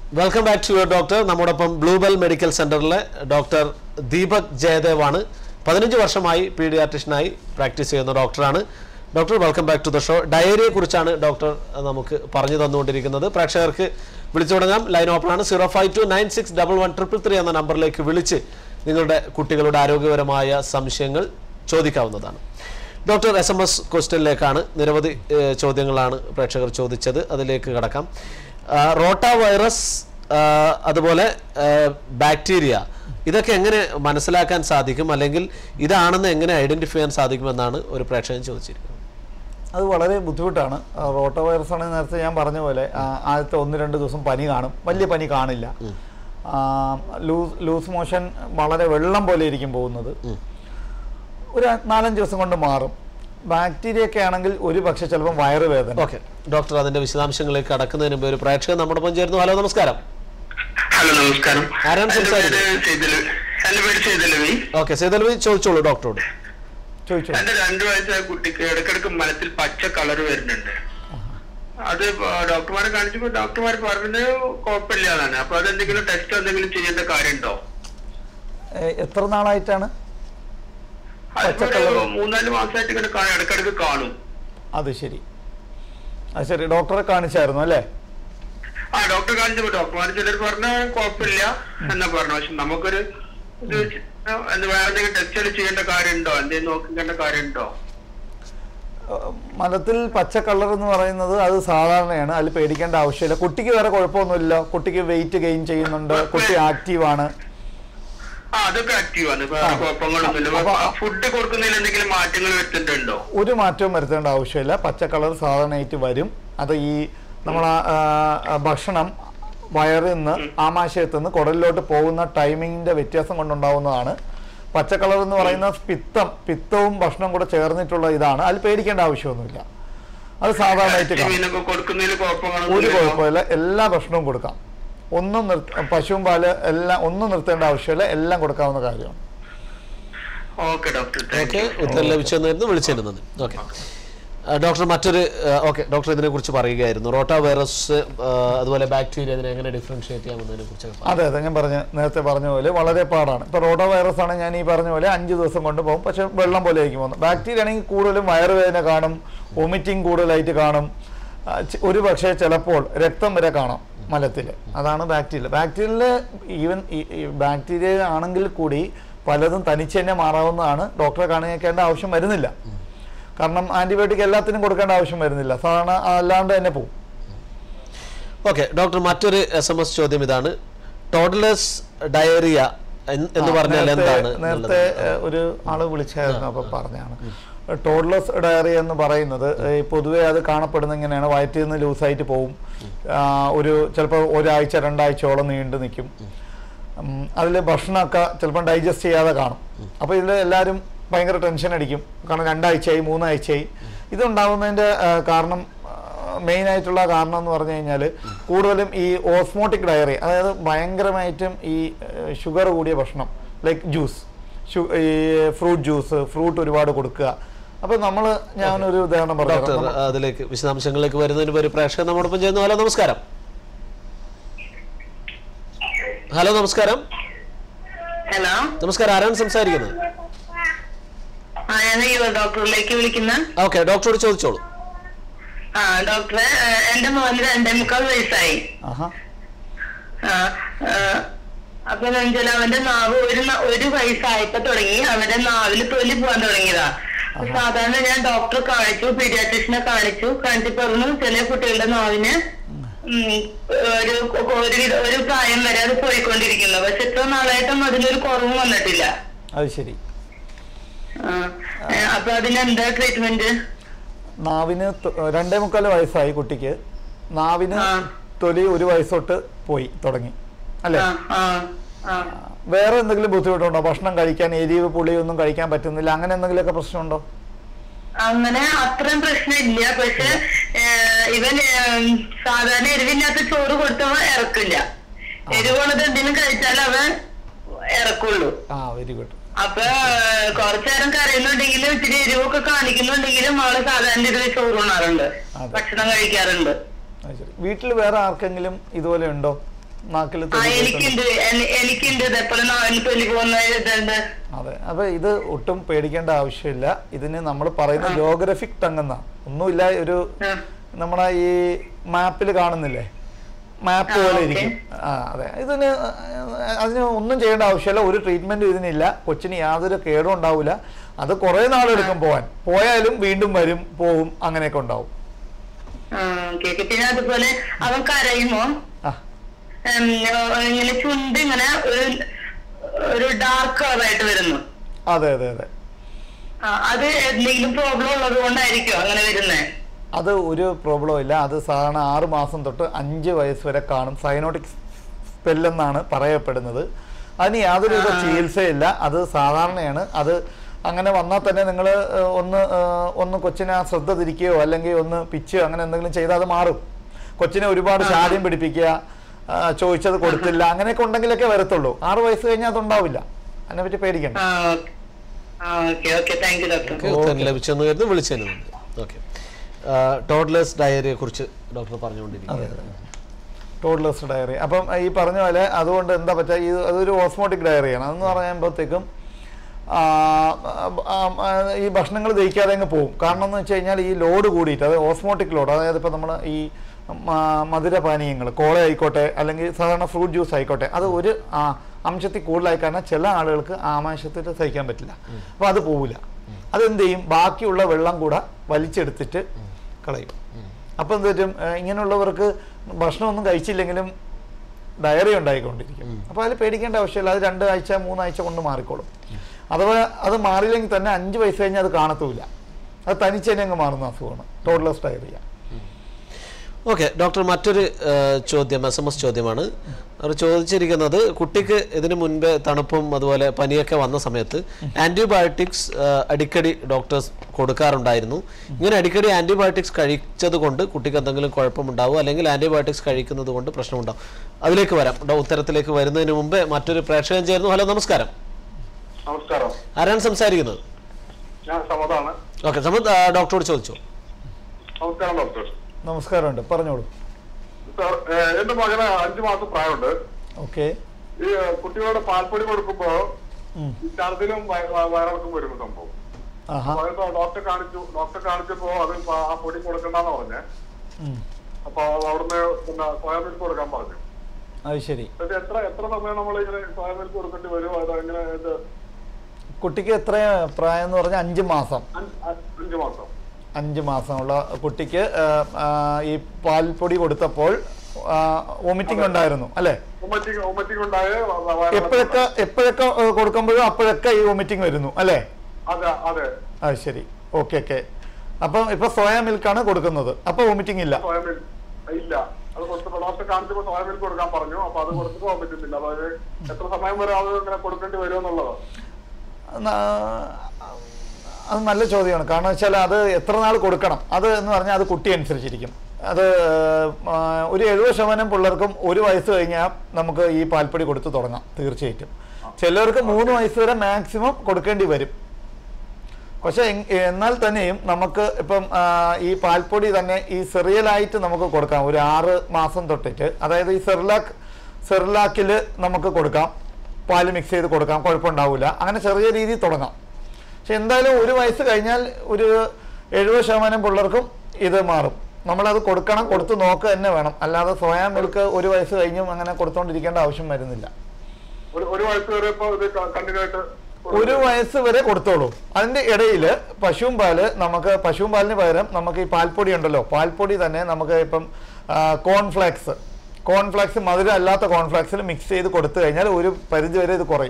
Welcome back to your doctor നമ്മോടൊപ്പം Bluebell medical സെന്ററിലെ doctor Deepak Jayadev ആണ് പതിനഞ്ച് വർഷമായി പീഡിയാട്രിഷനായി പ്രാക്ടീസ് ചെയ്യുന്ന ഡോക്ടറാണ് doctor welcome back to the show ഡയറിയെ കുറിച്ചാണ് ഡോക്ടർ നമുക്ക് പറഞ്ഞു തന്നുകൊണ്ടിരിക്കുന്നത് പ്രേക്ഷകർക്ക് വിളിച്ചു തുടങ്ങാം ലൈൻ ഓപ്പൺ ആണ് zero five two nine six double one triple three എന്ന നമ്പറിലേക്ക് വിളിച്ച് നിങ്ങളുടെ കുട്ടികളുടെ ആരോഗ്യപരമായ സംശയങ്ങൾ ചോദിക്കാവുന്നതാണ് ഡോക്ടർ എസ് എം എസ് ക്വസ്റ്റ്യനിലേക്കാണ് നിരവധി ഏഹ്, ചോദ്യങ്ങളാണ് പ്രേക്ഷകർ ചോദിച്ചത് അതിലേക്ക് കടക്കാം റോട്ട വൈറസ് അതുപോലെ ഏഹ്, ബാക്ടീരിയ ഇതൊക്കെ എങ്ങനെ മനസ്സിലാക്കാൻ സാധിക്കും അല്ലെങ്കിൽ ഇതാണെന്ന് എങ്ങനെ ഐഡന്റിഫൈ ചെയ്യാൻ സാധിക്കുമെന്നാണ് ഒരു പ്രേക്ഷകൻ ചോദിച്ചിരിക്കുന്നത് അത് വളരെ ബുദ്ധിമുട്ടാണ് ആ, റോട്ടോ വൈറസ് ആണെങ്കിൽ നേരത്തെ ഞാൻ പറഞ്ഞ പോലെ ആ, ആദ്യത്തെ ഒന്ന് രണ്ട് ദിവസം പനി കാണും വലിയ പനി കാണില്ല ആ, ലൂസ് ലൂസ് മോഷൻ വളരെ വെള്ളം പോലെ ഇരിക്കും പോകുന്നത് ഒരു നാലഞ്ച് ദിവസം കൊണ്ട് മാറും ബാക്ടീരിയ ഒക്കെ ആണെങ്കിൽ ഒരു പക്ഷെ ചിലപ്പോൾ വയറുവേദന ഓക്കെ ഡോക്ടർ അതിന്റെ വിശദാംശങ്ങളിലേക്ക് കടക്കുന്നതിന് മുമ്പ് ഒരു പ്രേക്ഷകൻ നമ്മോടൊപ്പം ചേരുന്നു ഹലോ നമസ്കാരം ഹലോ നമസ്കാരം ആരാണ് എന്റെ സംസാരിക്കുന്നത്? പേര് സെയ്തലവി എന്റെ പേര് സെയ്തലവി ഓക്കെ സേതൽവി ചോദിച്ചോളൂ ഡോക്ടറോട് ചോദിച്ചു എന്റെ രണ്ടു വയസ്സായ കുട്ടിക്ക് ഇടക്കിടക്ക് മലത്തിൽ പച്ച കളർ വരുന്നുണ്ട് അത് ഇപ്പൊ ഡോക്ടർമാരെ കാണിച്ചപ്പോ ഡോക്ടർമാർ പറഞ്ഞത് കുഴപ്പമില്ല എന്നാണ് അപ്പൊ അതെന്തെങ്കിലും ടെസ്റ്റ് എന്തെങ്കിലും ചെയ്യേണ്ട കാര്യമുണ്ടോ ഏ, എത്ര നാളായിട്ടാണ് അതിപ്പോ ഒരു പച്ചക്കളറ്? മൂന്നാല് മാസമായിട്ട് ഇങ്ങനെ കാ- ഇടക്കിടക്ക് കാണും അത് ശരി അത് ശരി ഡോക്ടറെ കാണിച്ചായിരുന്നു അല്ലേ ആ ഡോക്ടർ കാണിച്ചപ്പോ ഡോക്ടർമാർ ചിലർ പറഞ്ഞ കുഴപ്പമില്ല എന്നാ പറഞ്ഞു പക്ഷെ നമുക്കൊരു ഇത് വെച്ച് എന്ത് വേറെ എന്തെങ്കിലും ടെസ്റ്റ് ചെയ്യേണ്ട കാര്യമുണ്ടോ എന്തെങ്കിലും നോക്കേണ്ട കാര്യമുണ്ടോ ഏഹ് മലത്തിൽ പച്ച കളർ എന്ന് പറയുന്നത് അത് സാധാരണയാണ് അതിൽ പേടിക്കേണ്ട ആവശ്യമില്ല കുട്ടിക്ക് വേറെ കുഴപ്പമൊന്നുമില്ല കുട്ടിക്ക് വെയിറ്റ് ഗെയിൻ ചെയ്യുന്നുണ്ട് കുട്ടി ആക്റ്റീവാണ് ആ അതൊക്കെ ആക്റ്റീവ് ആണ് വേറെ കുഴപ്പങ്ങളൊന്നുമില്ല അപ്പൊ- ഫുഡ് കൊടുക്കുന്നതിൽ എന്തെങ്കിലും മാറ്റങ്ങൾ വരുത്തുന്നുണ്ടോ ഒരു മാറ്റവും വരുത്തേണ്ട ആവശ്യമില്ല പച്ച കളർ സാധാരണയായിട്ട് വരും അത് ഈ നമ്മൾ ഭക്ഷണം വയറിൽ നിന്ന് ആമാശയത്തിൽ നിന്ന് കുടലിലോട്ട് പോകുന്ന ടൈമിങ്ങിന്റെ വ്യത്യാസം കൊണ്ടുണ്ടാവുന്നതാണ് പച്ച കളർ എന്ന് പറയുന്ന പിത്തം പിത്തവും ഭക്ഷണവും കൂടെ ചേർന്നിട്ടുള്ള ഇതാണ് അതിൽ പേടിക്കേണ്ട ആവശ്യമൊന്നുമില്ല അത് സാധാരണയായിട്ട് കാണും മീനൊക്കെ കൊടുക്കുന്നതിൽ ഒരു കുഴപ്പങ്ങളൊന്നും കുഴപ്പമില്ല എല്ലാ ഭക്ഷണവും കൊടുക്കാം ഒന്നും നിർത്ത പശുവും പാല് എല്ലാം ഒന്നും നിർത്തേണ്ട ആവശ്യമില്ല എല്ലാം കൊടുക്കാവുന്ന കാര്യമാണ് okay doctor thank okay you ഉത്തരം ലഭിച്ചെന്നായിരുന്നു വിളിച്ചിരുന്നത് ഓക്കെ ഡോക്ടർ മറ്റൊരു ഓക്കെ ഡോക്ടർ ഇതിനെ കുറിച്ച് പറയുകയായിരുന്നു റോട്ട വൈറസ് അതുപോലെ ബാക്ടീരിയ ഇതിനെ എങ്ങനെ ഡിഫറൻഷിയേറ്റ് ചെയ്യാമെന്നതിനെ കുറിച്ച് അതെ അതെ ഞാൻ പറഞ്ഞ നേരത്തെ പറഞ്ഞ പോലെ വളരെ പാടാണ് ഇപ്പോൾ റോട്ടോ വൈറസ് ആണ് ഞാൻ ഈ പറഞ്ഞ പോലെ അഞ്ച് ദിവസം കൊണ്ട് പോകും പക്ഷെ വെള്ളം പോലെ ആയിരിക്കും പോകുന്നത് ബാക്ടീരിയ ആണെങ്കിൽ കൂടുതലും വയറുവേദന കാണും വൊമിറ്റിംഗ് കൂടുതലായിട്ട് കാണും ആ, ചി- ഒരു പക്ഷേ ചിലപ്പോൾ രക്തം വരെ കാണാം മലത്തിൽ അതാണ് ബാക്ടീരിയ ബാക്ടീരിയയിൽ ഈവൻ ബാക്ടീരിയ ആണെങ്കിൽ കൂടി പലതും തനിച്ച് തന്നെ മാറാവുന്നതാണ് ഡോക്ടറെ കാണിക്കേണ്ട ആവശ്യം വരുന്നില്ല കാരണം ആൻറ്റിബയോട്ടിക് എല്ലാത്തിനും കൊടുക്കേണ്ട ആവശ്യം വരുന്നില്ല സാധാരണ അല്ലാണ്ട് തന്നെ പോകും ഓക്കെ ഡോക്ടർ മറ്റൊരു എസ് എം എസ് ചോദ്യം ഇതാണ് ടോഡ്ലേഴ്സ് ഡയറിയ എന്ന് ആ, പറഞ്ഞാൽ നേരത്തെ- എന്താണ് നേരത്തെ ഏഹ്, ഒരു ആള് വിളിച്ചായിരുന്നു അപ്പൊ പറഞ്ഞാണ് ടോഡ്ലസ് ഡയറി എന്ന് പറയുന്നത് ഈ പൊതുവെ അത് കാണപ്പെടുന്ന ഇങ്ങനെയാണ് വയറ്റിൽ നിന്ന് ലൂസായിട്ട് പോവും ആ, ഒരു ചിലപ്പോൾ ഒരാഴ്ച രണ്ടാഴ്ചയോളം നീണ്ടു നിൽക്കും അതിൽ ഭക്ഷണമൊക്കെ ചിലപ്പോൾ ഡൈജസ്റ്റ് ചെയ്യാതെ കാണും അപ്പോൾ ഇതിൽ എല്ലാവരും ഭയങ്കര ടെൻഷൻ അടിക്കും കാരണം രണ്ടാഴ്ചയായി മൂന്നാഴ്ചയായി ഇതുണ്ടാവുന്നതിൻ്റെ ആ, കാരണം മെയിൻ ആയിട്ടുള്ള കാരണം എന്ന് പറഞ്ഞു കഴിഞ്ഞാൽ കൂടുതലും ഈ ഓസ്മോട്ടിക് ഡയറി അതായത് ഭയങ്കരമായിട്ടും ഈ ഷുഗർ കൂടിയ ഭക്ഷണം ലൈക്ക് ജ്യൂസ് ഈ ഫ്രൂട്ട് ജ്യൂസ് ഫ്രൂട്ട് ഒരുപാട് കൊടുക്കുക അപ്പോൾ നമ്മൾ ഞാനൊരു ഉദാഹരണം ഡോക്ടർ പറഞ്ഞു അതിലേക്ക് വിശദാംശങ്ങളിലേക്ക് വരുന്നതിന് മുമ്പ് ഒരു പ്രേക്ഷകൻ നമ്മോടൊപ്പം ചെയ്യുന്നു ഹലോ നമസ്കാരം ഹലോ നമസ്കാരം ഹലോ നമസ്കാരം ആരാണ് സംസാരിക്കുന്നത് ആ ഞാൻ യുവ ഡോക്ടറിലേക്ക് വിളിക്കുന്ന ഓക്കെ ഡോക്ടറോട് ചോദിച്ചോളൂ ആ ഡോക്ടറെ ഏഹ്, എന്റെ മോന് രണ്ടേ മുക്കാൽ വയസ്സായി ആഹാ ആ, ആ, അപ്പൊ എന്താ വെച്ചാൽ അവന്റെ നാവ് ഒരു ന- ഒരു വയസ്സായപ്പോ തുടങ്ങി അവന്റെ നാവില് തൊലി പോകാൻ തുടങ്ങിയതാ അപ്പൊ സാധാരണ ഞാൻ ഡോക്ടറെ കാണിച്ചു പീഡിയാട്രിഷനെ കാണിച്ചു കാണിച്ചപ്പോ പറഞ്ഞു ചില കുട്ടികളുടെ നാവിന് ഉം, ഒരു ഒരു വിധ- ഒരു പ്രായം വരെ അത് പോയിക്കൊണ്ടിരിക്കുന്നു പക്ഷെ ഇത്ര നാളായിട്ടും അതിനൊരു കുറവ് വന്നിട്ടില്ല അത് ശരി ആ, ഏഹ്, അപ്പൊ അതിനെന്താ ട്രീറ്റ്മെന്റ് നാവിന് തൊ- രണ്ടേ മുക്കാൽ വയസ്സായി കുട്ടിക്ക് നാവിന് ആ. തൊലി ഒരു വയസ്സ് തൊട്ട് പോയി തുടങ്ങി അല്ലേ ആ ആ ആ വേറെ എന്തെങ്കിലും ബുദ്ധിമുട്ടുണ്ടോ ഭക്ഷണം കഴിക്കാൻ എരിവ് പുളി ഒന്നും കഴിക്കാൻ പറ്റുന്നില്ല അങ്ങനെ എന്തെങ്കിലുമൊക്കെ പ്രശ്നമുണ്ടോ അങ്ങനെ അത്രയും പ്രശ്നമില്ല പക്ഷെ ഏഹ്, ഇവൻ ഏഹ്, സാധാരണ എരിവില്ലാത്ത ചോറ് കൊടുത്തവൻ ഇറക്കില്ല എരിവുള്ളത് എന്തെങ്കിലും കഴിച്ചാൽ അവൻ ഇറക്കുള്ളൂ ആ വെരി ഗുഡ് അപ്പൊ ഏഹ്, കുറച്ചു നേരം കരയുന്നുണ്ടെങ്കിലും ഇച്ചിരി എരിവൊക്കെ കാണിക്കുന്നുണ്ടെങ്കിലും അവള് സാധാരണ രീതിയിൽ ചോറ് ഉണ്ണാറുണ്ട് അതെ. ഭക്ഷണം കഴിക്കാറുണ്ട് അത് ശരി വീട്ടിൽ വേറെ ആർക്കെങ്കിലും ഇതുപോലെ ഉണ്ടോ നാക്കിൽ ആ തൊലി പോയിട്ടുണ്ട്. എനിക്കുണ്ട് എനി- എനിക്കുണ്ട് ഇതേപോലെ നാവിന് തൊലി പോകുന്ന ഇതുണ്ട് അതെ അപ്പൊ ഇത് ഒട്ടും പേടിക്കേണ്ട ആവശ്യമില്ല ഇതിന് നമ്മൾ പറയുന്ന ജോഗ്രഫിക് ടങ് എന്നാ ഒന്നുമില്ല ഒരു ആ. നമ്മളെ ഈ മാപ്പിൽ കാണുന്നില്ലേ മാപ്പ് ആ, പോലെ ഓക്കേ. ഇരിക്കും ആ അതെ ഇതിന് അതിന് ഒന്നും ചെയ്യേണ്ട ആവശ്യമില്ല ഒരു ട്രീറ്റ്മെന്റ് ഇതിനില്ല കൊച്ചിന് യാതൊരു കേടും ഉണ്ടാവില്ല അത് കുറെ നാളെടുക്കും പോവാൻ പോയാലും വീണ്ടും വരും പോവും അങ്ങനെയൊക്കെ ഉണ്ടാവും ആ കേക്ക് പിന്നെ അതുപോലെ അവൻ കരയുമോ ആ ഉം, ഇങ്ങനെ ചുണ്ട് ഇങ്ങനെ ഒരു ഒരു ഡാർക്ക് കളറായിട്ട് വരുന്നു അതെ അതെ അതെ ആ, അത് എന്തെങ്കിലും പ്രോബ്ലം ഉള്ളത് കൊണ്ടായിരിക്കും അങ്ങനെ വരുന്നത് അത് ഒരു പ്രോബ്ലം ഇല്ല അത് സാധാരണ ആറ് മാസം തൊട്ട് അഞ്ച് വയസ്സ് വരെ കാണും സൈനോട്ടിക് സ്പെല്ലെന്നാണ് പറയപ്പെടുന്നത് അതിന് യാതൊരു വിധ ചികിത്സയില്ല അത് സാധാരണയാണ് അത് അങ്ങനെ വന്നാൽ തന്നെ നിങ്ങൾ ഒന്ന് ഏഹ്, ഒന്ന് കൊച്ചിനെ ആ ശ്രദ്ധ തിരിക്കുകയോ അല്ലെങ്കിൽ ഒന്ന് പിച്ചോ അങ്ങനെ എന്തെങ്കിലും ചെയ്താൽ അത് മാറും കൊച്ചിനെ ഒരുപാട് ശാഠ്യം പിടിപ്പിക്കുക ആ, ചോദിച്ചത് കൊടുത്തില്ല അങ്ങനെയൊക്കെ ഉണ്ടെങ്കിലൊക്കെ വരത്തുള്ളൂ ആറ് വയസ്സ് കഴിഞ്ഞാൽ അതുണ്ടാവില്ല അതിനെപ്പറ്റി പേടിക്കണ്ട ആ ഓക്കെ ആ okay okay thank you doctor okay ഉത്തരം ലഭിച്ചെന്ന് കരുതുന്നു വിളിച്ചതിന് നന്ദി ഓക്കെ ടോഡ്ലേഴ്സ് ഡയറിയെ കുറിച്ച് ഡോക്ടർ പറഞ്ഞുകൊണ്ടിരിക്കുകയാണ് ടോഡ്ലേഴ്സ് ഡയറി അപ്പം ഈ പറഞ്ഞ പോലെ അതുകൊണ്ട് എന്താ പറ്റുക ഈ അതൊരു ഓസ്മോട്ടിക് ഡയറിയാണ് അതെന്ന് പറയുമ്പോഴത്തേക്കും ആ, ആ, ആ, ഈ ഭക്ഷണങ്ങൾ ദഹിക്കാതെ അങ്ങ് പോകും കാരണം എന്ന് വെച്ച് കഴിഞ്ഞാൽ ഈ ലോഡ് കൂടിയിട്ട് അതായത് ഓസ്മോട്ടിക് ലോഡ് അതായത് ഇപ്പോൾ നമ്മൾ ഈ മ- മധുരപാനീയങ്ങൾ കോള ആയിക്കോട്ടെ അല്ലെങ്കിൽ സാധാരണ ഫ്രൂട്ട് ജ്യൂസ് ആയിക്കോട്ടെ അത് ഒരു ആ, അംശത്തിൽ കൂടുതലായി കാരണം ചില ആളുകൾക്ക് ആമാശത്തിൽ സഹിക്കാൻ പറ്റില്ല അപ്പോൾ അത് പോവില്ല അതെന്ത് ചെയ്യും ബാക്കിയുള്ള വെള്ളം കൂടെ വലിച്ചെടുത്തിട്ട് കളയും അപ്പം എന്ത് പറ്റും ഏഹ് ഇങ്ങനെയുള്ളവർക്ക് ഭക്ഷണമൊന്നും കഴിച്ചില്ലെങ്കിലും ഡയറി ഉണ്ടായിക്കൊണ്ടിരിക്കും അപ്പോൾ അതിൽ പേടിക്കേണ്ട ആവശ്യമില്ല അത് രണ്ട് ആഴ്ച മൂന്നാഴ്ച കൊണ്ട് മാറിക്കോളും അഥവാ അത് മാറിയില്ലെങ്കിൽ തന്നെ അഞ്ച് വയസ്സ് കഴിഞ്ഞാൽ അത് കാണത്തുമില്ല അത് തനിച്ച് തന്നെ അങ്ങ് മാറുന്ന അസുഖമാണ് ടോഡ്ലസ് ഡയറിയ ഓക്കെ ഡോക്ടർ മറ്റൊരു ആ, ചോദ്യം എസ് എം എസ് ചോദ്യമാണ് അവർ ചോദിച്ചിരിക്കുന്നത് കുട്ടിക്ക് ഇതിനു മുൻപേ തണുപ്പും അതുപോലെ പനിയൊക്കെ വന്ന സമയത്ത് ആന്റിബയോട്ടിക്സ് ആ, അടിക്കടി ഡോക്ടേഴ്സ് കൊടുക്കാറുണ്ടായിരുന്നു ഇങ്ങനെ അടിക്കടി ആന്റിബയോട്ടിക്സ് കഴിച്ചത് കൊണ്ട് കുട്ടിക്ക് എന്തെങ്കിലും കുഴപ്പമുണ്ടാവും അല്ലെങ്കിൽ ആന്റിബയോട്ടിക്സ് കഴിക്കുന്നത് കൊണ്ട് പ്രശ്നമുണ്ടാവും അതിലേക്ക് വരാം ഡോ- ഉത്തരത്തിലേക്ക് വരുന്നതിന് മുമ്പേ മറ്റൊരു പ്രേക്ഷകൻ ചേർന്നു ഹലോ നമസ്കാരം നമസ്കാരം ആരാണ് സംസാരിക്കുന്നത് ഞാൻ സമതാണ് ഓക്കെ സമത് ആ, ഡോക്ടറോട് ചോദിച്ചു നമസ്കാരം ഡോക്ടർ നമസ്കാരമുണ്ട് പറഞ്ഞോളൂ സാർ ഏഹ്, എന്റെ മകന് അഞ്ചു മാസം പ്രായമുണ്ട് ഓക്കെ ഈ ഏഹ്, കുട്ടികളുടെ പാൽപ്പൊടി കൊടുക്കുമ്പോ ഈ ഛർദിലും വയ- വ- വയറിളക്കം വരുന്ന സംഭവം ആഹാ അപ്പൊ അത് ഡോക്ടറെ കാണിച്ചു ഡോക്ടറെ കാണിച്ചപ്പോ അത് പ- ആ പൊടി കൊടുക്കണ്ടെന്ന് പറഞ്ഞേ ഉം. അപ്പൊ അവിടുന്ന് പിന്നെ സോയാ മിൽക്ക് കൊടുക്കാൻ പറഞ്ഞു അത് ശരി ഇത് എത്ര എത്ര സമയം നമ്മൾ ഇങ്ങനെ സോയാ മിൽക്ക് കൊടുക്കേണ്ടി വരും അത് എങ്ങനെ ഇത് കുട്ടിക്ക് എത്ര പ്രായം എന്ന് പറഞ്ഞാൽ അഞ്ച് മാസം അഞ്ച് അ- അഞ്ച് മാസം അഞ്ച് മാസമുള്ള കുട്ടിക്ക് ആ, ആ, ഈ പാൽപ്പൊടി കൊടുത്തപ്പോൾ വോമിറ്റിംഗ് ഉണ്ടായിരുന്നു അല്ലേ ഒമറ്റിങ് ഒമറ്റിങ് ഉണ്ടായ വ- വ- വയറിളക്കം എപ്പോഴൊക്കെ എപ്പോഴൊക്കെ ഏഹ്, കൊടുക്കുമ്പോഴും അപ്പോഴൊക്കെ ഈ വോമിറ്റിംഗ് വരുന്നു അല്ലേ അതെ അതെ അത് ശരി ഓക്കെ ഓക്കെ അപ്പം ഇപ്പൊ സോയ മിൽക്കാണ് കൊടുക്കുന്നത് അപ്പൊ വോമിറ്റിംഗ് ഇല്ല സോയാ മിൽക്ക് ഇല്ല അത് കൊടുത്തപ്പോ ഡോക്ടറെ കാണിച്ചപ്പോ സോയാ മിൽക്ക് കൊടുക്കാൻ പറഞ്ഞു അപ്പൊ അത് കൊടുത്തിട്ട് പോകാൻ പറ്റുന്നില്ല അതായത് എത്ര സമയം വരെ അത് ഇങ്ങനെ കൊടുക്കേണ്ടി വരും എന്നുള്ളത് ന- അത് നല്ല ചോദ്യമാണ് കാരണം വെച്ചാൽ അത് എത്ര നാൾ കൊടുക്കണം അത് എന്ന് പറഞ്ഞാൽ അത് കുട്ടി അനുസരിച്ചിരിക്കും അത് ആ, ഒരു എഴുപത് ശതമാനം പിള്ളേർക്കും ഒരു വയസ്സ് കഴിഞ്ഞാൽ നമുക്ക് ഈ പാൽപ്പൊടി കൊടുത്ത് തുടങ്ങാം തീർച്ചയായിട്ടും ചിലർക്ക് മൂന്ന് വയസ്സ് വരെ മാക്സിമം കൊടുക്കേണ്ടി വരും പക്ഷെ എങ്- എന്നാൽ തന്നെയും നമുക്ക് ഇപ്പം ആ, ഈ പാൽപ്പൊടി തന്നെ ഈ സെറിയലായിട്ട് നമുക്ക് കൊടുക്കാം ഒരു ആറ് മാസം തൊട്ടിട്ട് അതായത് ഈ സെറിലാക്ക് സെറിലാക്കിൽ നമുക്ക് കൊടുക്കാം പാല് മിക്സ് ചെയ്ത് കൊടുക്കാം കുഴപ്പമുണ്ടാവില്ല അങ്ങനെ ചെറിയ രീതിയിൽ തുടങ്ങാം പക്ഷെ എന്തായാലും ഒരു വയസ്സ് കഴിഞ്ഞാൽ ഒരു എഴുപത് ശതമാനം പിള്ളേർക്കും ഇത് മാറും നമ്മളത് കൊടുക്കണം കൊടുത്ത് നോക്കുക തന്നെ വേണം അല്ലാതെ സോയാ മിൽക്ക് ഒരു വയസ്സ് കഴിഞ്ഞും അങ്ങനെ കൊടുത്തോണ്ടിരിക്കേണ്ട ആവശ്യം വരുന്നില്ല ഒരു ഒരു വയസ്സ് വരെ ഇപ്പൊ ഇത് കണ്ടിന്യൂ ആയിട്ട് ഒരു വയസ്സ് വരെ കൊടുത്തോളൂ അതിന്റെ ഇടയിൽ പശുവും പാല് നമുക്ക് പശുവും പാലിന് പകരം നമുക്ക് ഈ പാൽപ്പൊടി ഉണ്ടല്ലോ പാൽപ്പൊടി തന്നെ നമുക്ക് ഇപ്പം കോൺഫ്ലേക്സ് കോൺഫ്ലേക്സ് മധുരം അല്ലാത്ത കോൺഫ്ലേക്സിൽ മിക്സ് ചെയ്ത് കൊടുത്തു കഴിഞ്ഞാൽ ഒരു പരിധി വരെ ഇത് കുറയും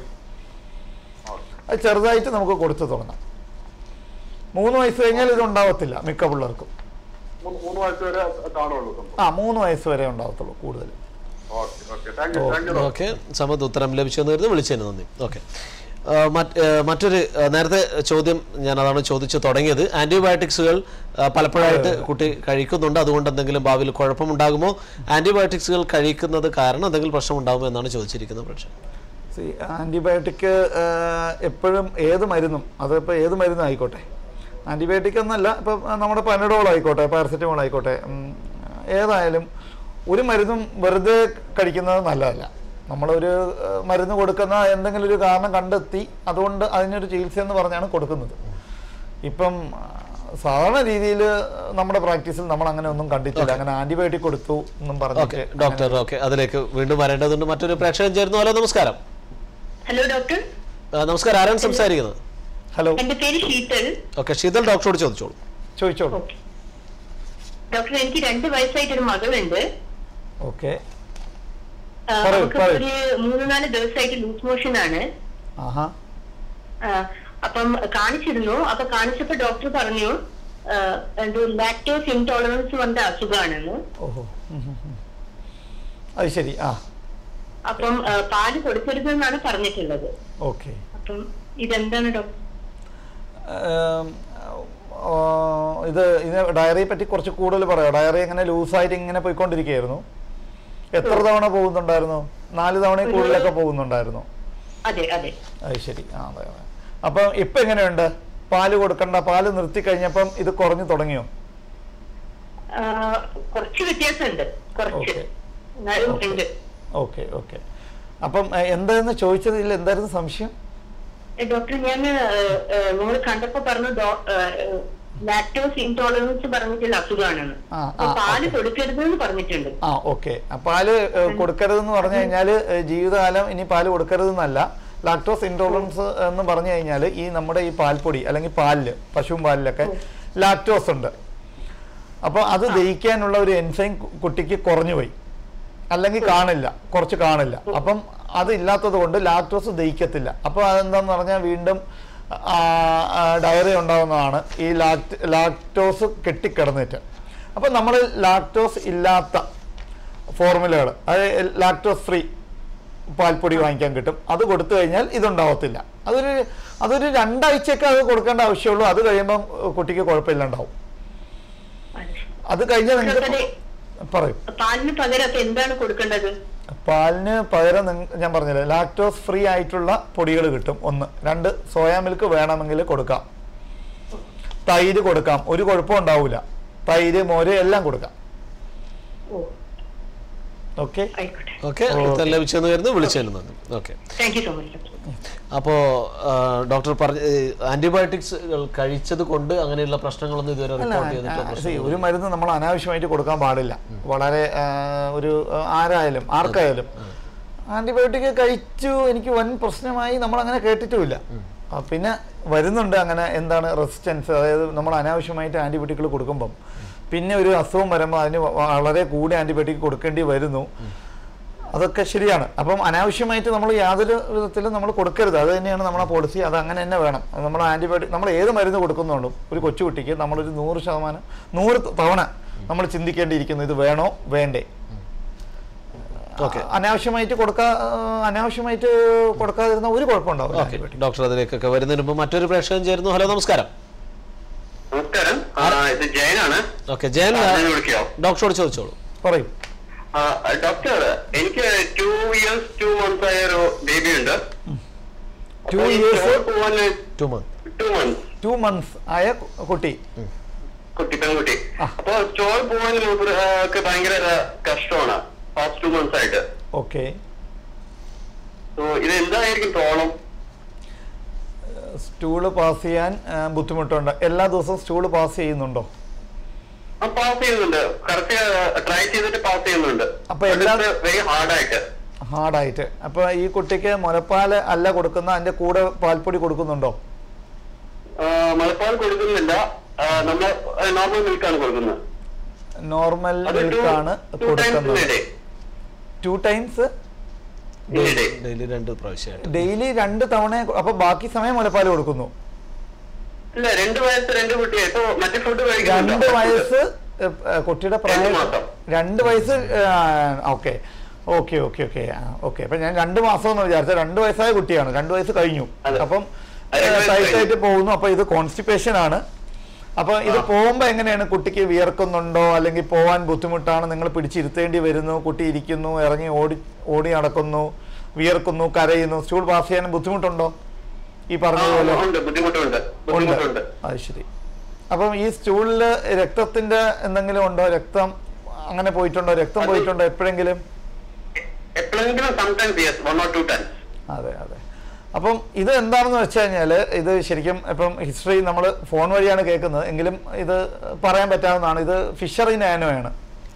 അത് ചെറുതായിട്ട് നമുക്ക് കൊടുത്തു തുടങ്ങാം മൂന്ന് വയസ്സ് കഴിഞ്ഞാൽ ഇത് ഉണ്ടാവത്തില്ല മിക്ക പിള്ളേർക്കും മൂന്ന് മൂന്ന് വയസ്സ് വരെ കാണുള്ളൂ സംഭവം ആ മൂന്ന് വയസ്സ് വരെ ഉണ്ടാവത്തുള്ളൂ കൂടുതൽ okay okay thank you thank you okay സമത് ഉത്തരം ലഭിച്ചെന്ന് കരുതി വിളിച്ചതിന് നന്ദി ഓക്കെ മറ്റൊരു ആ, നേരത്തെ ചോദ്യം ഞാൻ അതാണ് ചോദിച്ചു തുടങ്ങിയത് ആന്റിബയോട്ടിക്സുകൾ ആ, പലപ്പോഴായിട്ട് കുട്ടി കഴിക്കുന്നുണ്ട് അതുകൊണ്ട് എന്തെങ്കിലും ഭാവിയിൽ കുഴപ്പമുണ്ടാകുമോ ആന്റിബയോട്ടിക്സുകൾ കഴിക്കുന്നത് കാരണം എന്തെങ്കിലും പ്രശ്നം ഉണ്ടാകുമോ എന്നാണ് ചോദിച്ചിരിക്കുന്നത് പക്ഷേ ആൻറ്റിബയോട്ടിക് എപ്പോഴും ഏത് മരുന്നും അതിപ്പോൾ ഏത് മരുന്നും ആയിക്കോട്ടെ ആൻറ്റിബയോട്ടിക് എന്നല്ല ഇപ്പം നമ്മുടെ പനഡോൾ ആയിക്കോട്ടെ പാരസെറ്റമോൾ ആയിക്കോട്ടെ ഉം, ഏതായാലും ഒരു മരുന്നും വെറുതെ കഴിക്കുന്നത് നല്ലതല്ല നമ്മളൊരു ഏഹ്, മരുന്ന് കൊടുക്കുന്ന എന്തെങ്കിലും ഒരു കാരണം കണ്ടെത്തി അതുകൊണ്ട് അതിനൊരു ചികിത്സ എന്ന് പറഞ്ഞാണ് കൊടുക്കുന്നത് ഇപ്പം ആ, സാധാരണ രീതിയിൽ നമ്മുടെ പ്രാക്ടീസിൽ നമ്മൾ അങ്ങനെ ഒന്നും കണ്ടിട്ടില്ല അങ്ങനെ ആന്റിബയോട്ടിക് കൊടുത്തു എന്നും ഓക്കെ പറഞ്ഞിട്ട് ഡോക്ടർ ഓക്കെ അതിലേക്ക് വീണ്ടും വരേണ്ടതുണ്ട് മറ്റൊരു പ്രേക്ഷകൻ ചേരുന്നു ഹലോ നമസ്കാരം ഹലോ ഡോക്ടർ ആ, നമസ്കാരം ആരാണ് സംസാരിക്കുന്നത് ഹലോ എന്റെ പേര് ശീതൽ ഓക്കെ ശീതൽ ഡോക്ടറോട് ചോദിച്ചോളൂ ചോദിച്ചോളൂ ഓക്കെ ഡോക്ടർ എനിക്ക് രണ്ട് വയസ്സായിട്ടൊരു മകളുണ്ട് ഓക്കെ ആ, പറയൂ, അവൾക്ക് പറയൂ. ഒരു മൂന്ന് നാല് ദിവസമായിട്ട് ലൂസ് മോഷൻ ആണ് ആഹാ ആ, അപ്പം കാണിച്ചിരുന്നു അപ്പൊ കാണിച്ചപ്പോ ഡോക്ടർ പറഞ്ഞു ആ, എന്തോ ലാക്ടോസ് ഇൻടോളറൻസ് വന്ന അസുഖമാണെന്ന് ഓഹോ ഉം, ഉം, ഉം. അത് ശരി ആ അപ്പം ആ, പാല് കൊടുക്കരുതെന്നാണ് പറഞ്ഞിട്ടുള്ളത് ഓക്കെ അപ്പം ഇതെന്താണ് ഡോക്ടർ ഏം, ആ, ഇത് ഇത് ഡയറിയെ പറ്റി കുറച്ച് കൂടുതൽ പറയാം ഡയറി ഇങ്ങനെ ലൂസായിട്ട് ഇങ്ങനെ പോയിക്കൊണ്ടിരിക്കുകയായിരുന്നു എത്ര തവണ പോകുന്നുണ്ടായിരുന്നു നാല് തവണയിൽ കൂടുതലൊക്കെ പോകുന്നുണ്ടായിരുന്നു അതെ അതെ അത് ശരി ആ അതെ അതെ അപ്പം ഇപ്പം എങ്ങനെയുണ്ട് പാല് കൊടുക്കണ്ട പാല് നിർത്തി കഴിഞ്ഞപ്പം ഇത് കുറഞ്ഞു തുടങ്ങിയോ ആ, കുറച്ച് വ്യത്യാസമുണ്ട് കുറച്ച് ഓക്കെ. എന്നാലും ഓക്കെ. ഉണ്ട് ഓക്കെ ഓക്കെ അപ്പം ഏ, എന്തായിരുന്നു ചോദിച്ചതിൽ എന്തായിരുന്നു സംശയം ഏ, ഡോക്ടർ ഞാൻ നിങ്ങൾ കണ്ടപ്പോ പറഞ്ഞു ലാക്ടോസ് ഇൻടോളറൻസ് പറഞ്ഞിട്ടുള്ള അസുഖമാണെന്ന് ആ, അപ്പൊ ആ, പാല് ഓക്കെ. കൊടുക്കരുതെന്ന് പറഞ്ഞിട്ടുണ്ട് ആ ഓക്കെ പാല് ഏ, കൊടുക്കരുതെന്ന് പറഞ്ഞു കഴിഞ്ഞാൽ ജീവിതകാലം ഇനി പാല് കൊടുക്കരുതെന്നല്ല ലാക്ടോസ് ഇൻടോളറൻസ് എന്ന് പറഞ്ഞു കഴിഞ്ഞാൽ ഈ നമ്മുടെ ഈ പാൽപ്പൊടി അല്ലെങ്കിൽ പാലില് പശുവും പാലിലൊക്കെ ലാക്ടോസ് ഉണ്ട് അപ്പോൾ അത് ദഹിക്കാനുള്ള ഒരു എൻസൈം കുട്ടിക്ക് കുറഞ്ഞു പോയി അല്ലെങ്കിൽ കാണില്ല കുറച്ച് കാണില്ല അപ്പം അത് ഇല്ലാത്തത് കൊണ്ട് ലാക്ടോസ് ദഹിക്കത്തില്ല അപ്പോൾ അതെന്താന്ന് പറഞ്ഞാൽ വീണ്ടും ഡയറി ഉണ്ടാകുന്നതാണ് ഈ ലാക്ട് ലാക്ടോസ് കെട്ടിക്കിടന്നിട്ട് അപ്പം നമ്മൾ ലാക്ടോസ് ഇല്ലാത്ത ഫോർമുലകൾ അതായത് ലാക്ടോസ് ഫ്രീ പാൽപ്പൊടി വാങ്ങിക്കാൻ കിട്ടും അത് കൊടുത്തു കഴിഞ്ഞാൽ ഇതുണ്ടാവത്തില്ല അതൊരു അതൊരു രണ്ടാഴ്ചയൊക്കെ അത് കൊടുക്കേണ്ട ആവശ്യമുള്ളൂ അത് കഴിയുമ്പം കുട്ടിക്ക് കുഴപ്പമില്ലാണ്ടാവും അത് കഴിഞ്ഞാൽ നിങ്ങൾക്ക് പറയൂ പാലിന് പകരം അപ്പൊ എന്താണ് കൊടുക്കേണ്ടത് പാലിന് പകരം നിങ്ങ- ഞാൻ പറഞ്ഞില്ലേ ലാക്ടോസ് ഫ്രീ ആയിട്ടുള്ള പൊടികൾ കിട്ടും ഒന്ന് രണ്ട് സോയാ മിൽക്ക് വേണമെങ്കിൽ കൊടുക്കാം തൈര് കൊടുക്കാം ഒരു കുഴപ്പം ഉണ്ടാവില്ല തൈര് മോര് എല്ലാം കൊടുക്കാം ഓ ഓക്കെ ആയിക്കോട്ടെ ഓക്കെ ഉത്തരം ലഭിച്ചെന്ന് വരുന്നു വിളിച്ചതിന് നന്ദി okay thank you so much doctor അപ്പോൾ ഡോക്ടർ പറഞ്ഞ ആന്റിബയോട്ടിക്സ് കഴിച്ചത് കൊണ്ട് അങ്ങനെയുള്ള പ്രശ്നങ്ങളൊന്നും ഇതുവരെ റിപ്പോർട്ട് ചെയ്തിട്ടോ ആ, see, ഒരു മരുന്ന് നമ്മൾ അനാവശ്യമായിട്ട് കൊടുക്കാൻ പാടില്ല വളരെ ആ, ഒരു ആ, ആരായാലും ആർക്കായാലും ആന്റിബയോട്ടിക് കഴിച്ചു എനിക്ക് വൻ പ്രശ്നമായി നമ്മൾ അങ്ങനെ കേട്ടിട്ടുമില്ല ആ, പിന്നെ വരുന്നുണ്ട് അങ്ങനെ എന്താണ് റെസിസ്റ്റൻസ് അതായത് നമ്മൾ അനാവശ്യമായിട്ട് ആന്റിബയോട്ടിക്കുകൾ കൊടുക്കുമ്പം പിന്നെ ഒരു അസുഖം വരുമ്പോൾ അതിന് വ- വളരെ കൂടി ആന്റിബയോട്ടിക് കൊടുക്കേണ്ടി വരുന്നു അതൊക്കെ ശരിയാണ് അപ്പം അനാവശ്യമായിട്ട് നമ്മൾ യാതൊരു വിധത്തിലും നമ്മൾ കൊടുക്കരുത് അത് തന്നെയാണ് നമ്മുടെ പോളിസി അത് അങ്ങനെ തന്നെ വേണം നമ്മൾ ആൻറ്റിബയോട്ടിക് നമ്മൾ ഏത് മരുന്ന് കൊടുക്കുന്നുണ്ടും ഒരു കൊച്ചുകുട്ടിക്ക് നമ്മളൊരു നൂറ് ശതമാനം നൂറ് തവണ നമ്മൾ ചിന്തിക്കേണ്ടിയിരിക്കുന്നു ഇത് വേണോ വേണ്ടേ ഓക്കെ അനാവശ്യമായിട്ട് കൊടുക്കാ അനാവശ്യമായിട്ട് കൊടുക്കാതിരുന്ന ഒരു കുഴപ്പമുണ്ടാവില്ല ഓക്കെ ഡോക്ടർ അതിലേക്കൊക്കെ വരുന്നതിന് മുമ്പ് മറ്റൊരു പ്രേക്ഷകൻ ചേരുന്നു ഹലോ നമസ്കാരം നമസ്കാരം ആ, ഇത് ജയനാണ് ഓക്കെ ജയൻ ആ, ഞാൻ വിളിക്കാം ഡോക്ടറോട് ചോദിച്ചോളൂ പറയും ആ, ഡോക്ടർ എനിക്ക് ടു ഇയേഴ്സ് ടു മന്ത്സ് ആയ ഒരു ബേബി ഉണ്ട് Two years? പോവാൻ two month two months two months ആയ കു- കുട്ടി കുട്ടി പെൺകുട്ടി അപ്പൊ സ്റ്റോൾ പോവാൻ ഒക്കെ ഭയങ്കര ആ, കഷ്ടമാണ് ഫാസ്റ്റ് ടു മന്ത്സ് ആയിട്ട് ഓക്കെ സോ ഇത് എന്തായിരിക്കും പ്രോബ്ലം സ്റ്റൂള് പാസ് ചെയ്യാൻ ആ, ബുദ്ധിമുട്ടുണ്ട് എല്ലാ ദിവസവും സ്റ്റൂള് പാസ് ചെയ്യുന്നുണ്ടോ ആ പാസ് ചെയ്യുന്നുണ്ട് കറക്റ്റ് ട്രൈ ചെയ്തിട്ട് പാസ് ചെയ്യുന്നുണ്ട് അപ്പൊ എല്ലാ- വെരി ഹാർഡായിട്ട് ഹാർഡായിട്ട് അപ്പോൾ ഈ കുട്ടിക്ക് മുലപ്പാല് അല്ല കൊടുക്കുന്ന അതിൻ്റെ കൂടെ പാൽപ്പൊടി കൊടുക്കുന്നുണ്ടോ മുലപ്പാൽ കൊടുക്കുന്നില്ല ആ, നമ്മൾ നോർമൽ മിൽക്കാണ് കൊടുക്കുന്നത് നോർമൽ അത് ടു മിൽക്കാണ് ടു ടൈംസ് കൊടുക്കുന്നത് day two times in day daily രണ്ട് പ്രാവശ്യമായിട്ട് ഡെയിലി രണ്ട് തവണ അപ്പൊ ബാക്കി സമയം മുലപ്പാൽ കൊടുക്കുന്നു ഇല്ല രണ്ട് വയസ്സ് രണ്ട് കുട്ടിയെ ഇപ്പൊ മറ്റേ ഫുഡ് രണ്ട് വയസ്സ് ഏ, ഏ, കുട്ടിയുടെ പ്രായം രണ്ട് മാസം. രണ്ട് വയസ്സ് okay okay okay okay okay അപ്പൊ ഞാൻ രണ്ട് മാസം എന്ന് വിചാരിച്ച രണ്ട് വയസ്സായ കുട്ടിയാണ് രണ്ട് വയസ്സ് കഴിഞ്ഞു അതെ. അപ്പം അത് രണ്ട് വയസ്സ് ടൈറ്റ് ആയിട്ട് കഴിഞ്ഞു. പോകുന്നു അപ്പൊ ഇത് കോൺസ്റ്റിപ്പേഷൻ ആണ് അപ്പൊ ഇത് പോകുമ്പോ എങ്ങനെയാണ് കുട്ടിക്ക് വിയർക്കുന്നുണ്ടോ അല്ലെങ്കിൽ പോവാൻ ബുദ്ധിമുട്ടാണ് നിങ്ങൾ പിടിച്ചിരുത്തേണ്ടി വരുന്നു കുട്ടി ഇരിക്കുന്നു ഇറങ്ങി ഓടി ഓടി നടക്കുന്നു വിയർക്കുന്നു കരയുന്നു സ്റ്റൂൾ പാസ് ചെയ്യാൻ ബുദ്ധിമുട്ടുണ്ടോ ഈ പറഞ്ഞതുപോലെ ഉണ്ട് ബുദ്ധിമുട്ടുണ്ട് ബുദ്ധിമുട്ടുണ്ട് അത് ശരി അപ്പം ഈ സ്റ്റൂളില് രക്തത്തിന്റെ എന്തെങ്കിലും ഉണ്ടോ രക്തം അങ്ങനെ പോയിട്ടുണ്ടോ രക്തം അത് പോയിട്ടുണ്ടോ എപ്പോഴെങ്കിലും എപ്പോഴെങ്കിലും sometimes yes one or two times അതെ അതെ അപ്പം ഇത് എന്താണെന്ന് വെച്ച് കഴിഞ്ഞാൽ ഇത് ശരിക്കും ഇപ്പം ഹിസ്റ്ററി നമ്മൾ ഫോൺ വഴിയാണ് കേൾക്കുന്നത് എങ്കിലും ഇത് പറയാൻ പറ്റാവുന്നതാണ് ഇത് ഫിഷറി നാനോയാണ്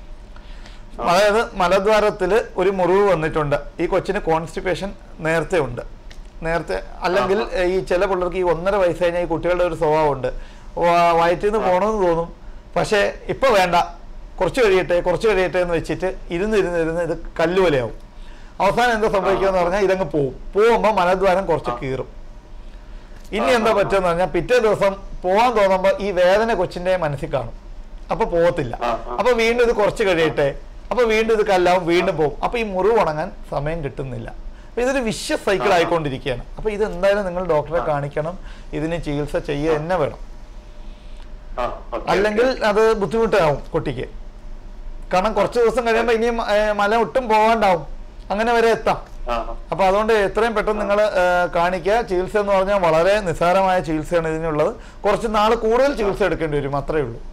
അതായത് മലദ്വാരത്തിൽ ഒരു മുറിവ് വന്നിട്ടുണ്ട് ഈ കൊച്ചിന് കോൺസ്റ്റിപ്പേഷൻ നേരത്തെ ഉണ്ട് നേരത്തെ അല്ലെങ്കിൽ ഈ ചില പിള്ളേർക്ക് ഈ ഒന്നര വയസ്സ് കഴിഞ്ഞാൽ ഈ കുട്ടികളുടെ ഒരു സ്വഭാവമുണ്ട് വാ- വയറ്റിൽ നിന്ന് പോകണമെന്ന് തോന്നും പക്ഷേ ഇപ്പൊ വേണ്ട കുറച്ച് കഴിയട്ടെ കുറച്ച് കഴിയട്ടെ എന്ന് വെച്ചിട്ട് ഇരുന്ന് ഇരുന്ന് ഇരുന്ന് ഇത് കല്ലുപോലെയാവും അവസാനം എന്താ സംഭവിക്കുക എന്ന് പറഞ്ഞാൽ ഇതങ്ങ് പോവും പോകുമ്പോൾ മലദ്വാരം കുറച്ച് കീറും ഇനി എന്താ പറ്റുമെന്ന് പറഞ്ഞാൽ പിറ്റേ ദിവസം പോകാൻ തോന്നുമ്പോൾ ഈ വേദന കൊച്ചിന്റെ മനസ്സിൽ കാണും അപ്പൊ പോകത്തില്ല അപ്പൊ വീണ്ടും ഇത് കുറച്ച് കഴിയട്ടെ അപ്പൊ വീണ്ടും ഇത് കല്ലാവും വീണ്ടും പോകും അപ്പൊ ഈ മുറിവ് ഉണങ്ങാൻ സമയം കിട്ടുന്നില്ല അപ്പൊ ഇതൊരു വിശ്വ സൈക്കിൾ ആയിക്കൊണ്ടിരിക്കുകയാണ് അപ്പൊ ഇത് എന്തായാലും നിങ്ങൾ ഡോക്ടറെ കാണിക്കണം ഇതിന് ചികിത്സ ചെയ്യുക തന്നെ വേണം അല്ലെങ്കിൽ അത് ബുദ്ധിമുട്ടാവും കുട്ടിക്ക് കാരണം കുറച്ച് ദിവസം കഴിയുമ്പോൾ ഇനിയും ഏ, മല ഒട്ടും പോകാണ്ടാവും അങ്ങനെ വരെ എത്താം അപ്പൊ അതുകൊണ്ട് എത്രയും പെട്ടെന്ന് നിങ്ങൾ കാണിക്കുക ചികിത്സ എന്ന് പറഞ്ഞാൽ വളരെ നിസ്സാരമായ ചികിത്സയാണ് ഇതിനുള്ളത് കുറച്ച് നാൾ കൂടുതൽ ചികിത്സ എടുക്കേണ്ടി വരും അത്രേ ഉള്ളൂ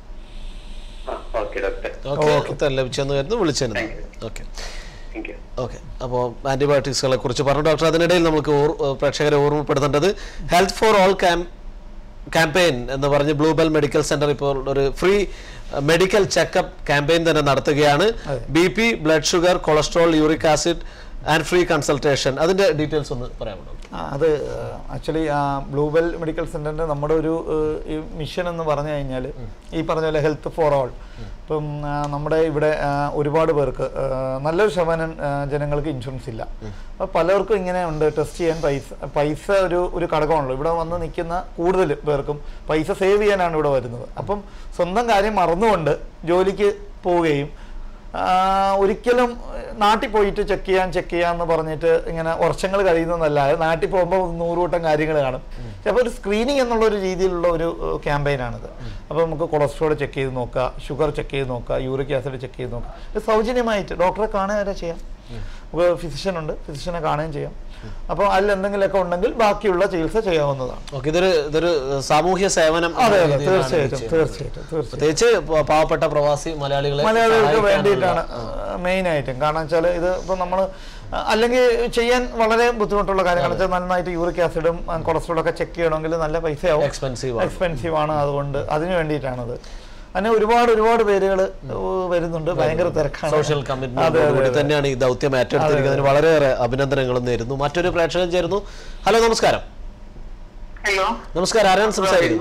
ഓക്കെ ഡോക്ടർ ഓക്കെ Okay. ഉത്തരം ലഭിച്ചെന്ന് വരുന്നു വിളിച്ചതിന് Thank you. Okay thank you okay അപ്പോൾ ആന്റിബയോട്ടിക്സുകളെ കുറിച്ച് പറഞ്ഞു ഡോക്ടർ അതിനിടയിൽ നമുക്ക് ഓർ- ഏഹ് പ്രേക്ഷകരെ ഓർമ്മപ്പെടുത്തേണ്ടത് health for all camp campaign എന്ന് പറഞ്ഞ് ബ്ലൂബെൽ മെഡിക്കൽ സെന്റർ ഇപ്പോൾ ഒരു ഫ്രീ മെഡിക്കൽ ചെക്കപ്പ് ക്യാമ്പയിൻ തന്നെ നടത്തുകയാണ് അതെ. B P blood sugar cholesterol uric acid and free consultation അതിന്റെ ഡീറ്റെയിൽസ് ഒന്ന് പറയാമോ ഡോക്ടർ ആ, അത് ആക്ച്വലി ബ്ലൂബെൽ മെഡിക്കൽ സെന്ററിന്റെ നമ്മുടെ ഒരു ഏഹ്, ഈ മിഷൻ എന്ന് പറഞ്ഞു കഴിഞ്ഞാൽ ഈ പറഞ്ഞ പോലെ ഹെൽത്ത് ഫോർ ഓൾ ഇപ്പം ആ, നമ്മുടെ ഇവിടെ ആ, ഒരുപാട് പേർക്ക് ആ, നല്ലൊരു ശതമാനം ആ, ജനങ്ങൾക്ക് ഇൻഷുറൻസ് ഇല്ല അപ്പോൾ പലർക്കും ഇങ്ങനെ ഉണ്ട് ടെസ്റ്റ് ചെയ്യാൻ പൈസ പൈസ ഒരു ഒരു ഘടകമാണല്ലോ ഇവിടെ വന്ന് നിൽക്കുന്ന കൂടുതൽ പേർക്കും പൈസ സേവ് ചെയ്യാനാണ് ഇവിടെ വരുന്നത് അപ്പം സ്വന്തം കാര്യം മറന്നുകൊണ്ട് ജോലിക്ക് പോവുകയും ആ, ഒരിക്കലും നാട്ടിൽ പോയിട്ട് ചെക്ക് ചെയ്യാൻ ചെക്ക് ചെയ്യാന്ന് പറഞ്ഞിട്ട് ഇങ്ങനെ വർഷങ്ങൾ കഴിയുന്നതല്ലാതെ നാട്ടിൽ പോകുമ്പോൾ നൂറുകൂട്ടം കാര്യങ്ങൾ കാണും അപ്പോൾ ഒരു സ്ക്രീനിങ് എന്നുള്ള ഒരു രീതിയിലുള്ള ഒരു ക്യാമ്പയിനാണിത് അപ്പോൾ നമുക്ക് കൊളസ്ട്രോൾ ചെക്ക് ചെയ്ത് നോക്കുക ഷുഗർ ചെക്ക് ചെയ്ത് നോക്കുക യൂറിക് ആസിഡ് ചെക്ക് ചെയ്ത് നോക്കുക ഇത് സൗജന്യമായിട്ട് ഡോക്ടറെ കാണുക വരെ ചെയ്യാം നമുക്ക് ഫിസിഷ്യൻ ഉണ്ട് ഫിസിഷ്യനെ കാണുകയും ചെയ്യാം അപ്പോൾ അതിൽ എന്തെങ്കിലുമൊക്കെ ഉണ്ടെങ്കിൽ ബാക്കിയുള്ള ചികിത്സ ചെയ്യാവുന്നതാണ് ഓക്കെ ഇതൊരു ഇതൊരു സാമൂഹ്യ സേവനം എന്ന അതെ അതെ രീതിയിലാണ് തീർച്ചയായിട്ടും ചെയ്യുന്നത്. തീർച്ചയായിട്ടും തീർച്ചയായിട്ടും പ്രത്യേകിച്ച് പ- പാവപ്പെട്ട പ്രവാസി മലയാളികളെ മലയാളികൾക്ക് സഹായിക്കാനുള്ള- വേണ്ടിയിട്ടാണ് മെയിൻ ആയിട്ടും കാരണം വെച്ചാൽ ഇത് ഇപ്പം നമ്മൾ അല്ലെങ്കിൽ ചെയ്യാൻ വളരെ ബുദ്ധിമുട്ടുള്ള കാര്യങ്ങൾ വെച്ചാൽ നന്നായിട്ട് യൂറിക് ആസിഡും കൊളസ്ട്രോളും ഒക്കെ ചെക്ക് ചെയ്യണമെങ്കിൽ നല്ല പൈസയാവും Expensive ആണ്. എക്സ്പെൻസീവ് ആണ് അതുകൊണ്ട് അതിന് വേണ്ടിയിട്ടാണത് അങ്ങനെ ഒരുപാട് ഒരുപാട് പേരുകൾ വരുന്നുണ്ട് ഭയങ്കര തിരക്കാണ് സോഷ്യൽ അതെ, കമ്മിറ്റ്മെന്റ് അതെ, കൂടി അതെ. തന്നെയാണ് ഈ ദൗത്യം ഏറ്റെടുത്തിരിക്കുന്നതിന് വളരെയേറെ അഭിനന്ദനങ്ങളും നേരുന്നു മറ്റൊരു പ്രേക്ഷകൻ ചേരുന്നു ഹലോ നമസ്കാരം ഹലോ നമസ്കാരം ആരാണ് സംസാരിക്കുന്നു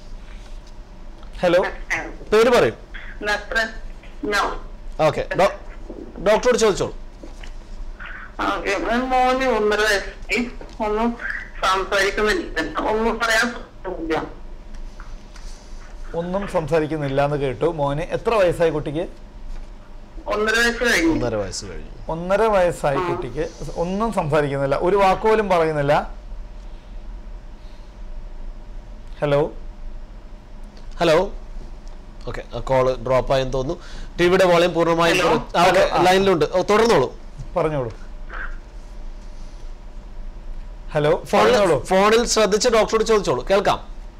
ഹലോ പേര് പറയും നസ്ര നോ ഓക്കെ ഡോക്ടറോട് ചോദിച്ചോളൂ ഓക്കെ മോന് ഒന്നര വയസ്സായി ഒന്നും സംസാരിക്കുന്നില്ല ഒന്നും പറയാൻ പറ്റില്ല ഒന്നും സംസാരിക്കുന്നില്ല എന്ന് കേട്ടു മോന് എത്ര വയസ്സായി കുട്ടിക്ക് ഒന്നര വയസ്സ് കഴിഞ്ഞു ഒന്നര വയസ്സ് കഴിഞ്ഞു ഒന്നര വയസ്സായി കുട്ടിക്ക് ഒന്നും സംസാരിക്കുന്നില്ല ഒരു വാക്കുപോലും പറയുന്നില്ല hello hello okay call drop ആയെന്ന് തോന്നുന്നു ടിവിയുടെ വോളിയം പൂർണ്ണമായും Hello? കുറച്ച്- ആ, ഓക്കെ ലൈനിലുണ്ട് ഓ, തുടർന്നോളൂ പറഞ്ഞോളൂ ഹലോ ഫോണിൽ പറഞ്ഞോളൂ ഫോണിൽ ശ്രദ്ധിച്ച് ഡോക്ടറോട് ചോദിച്ചോളൂ കേൾക്കാം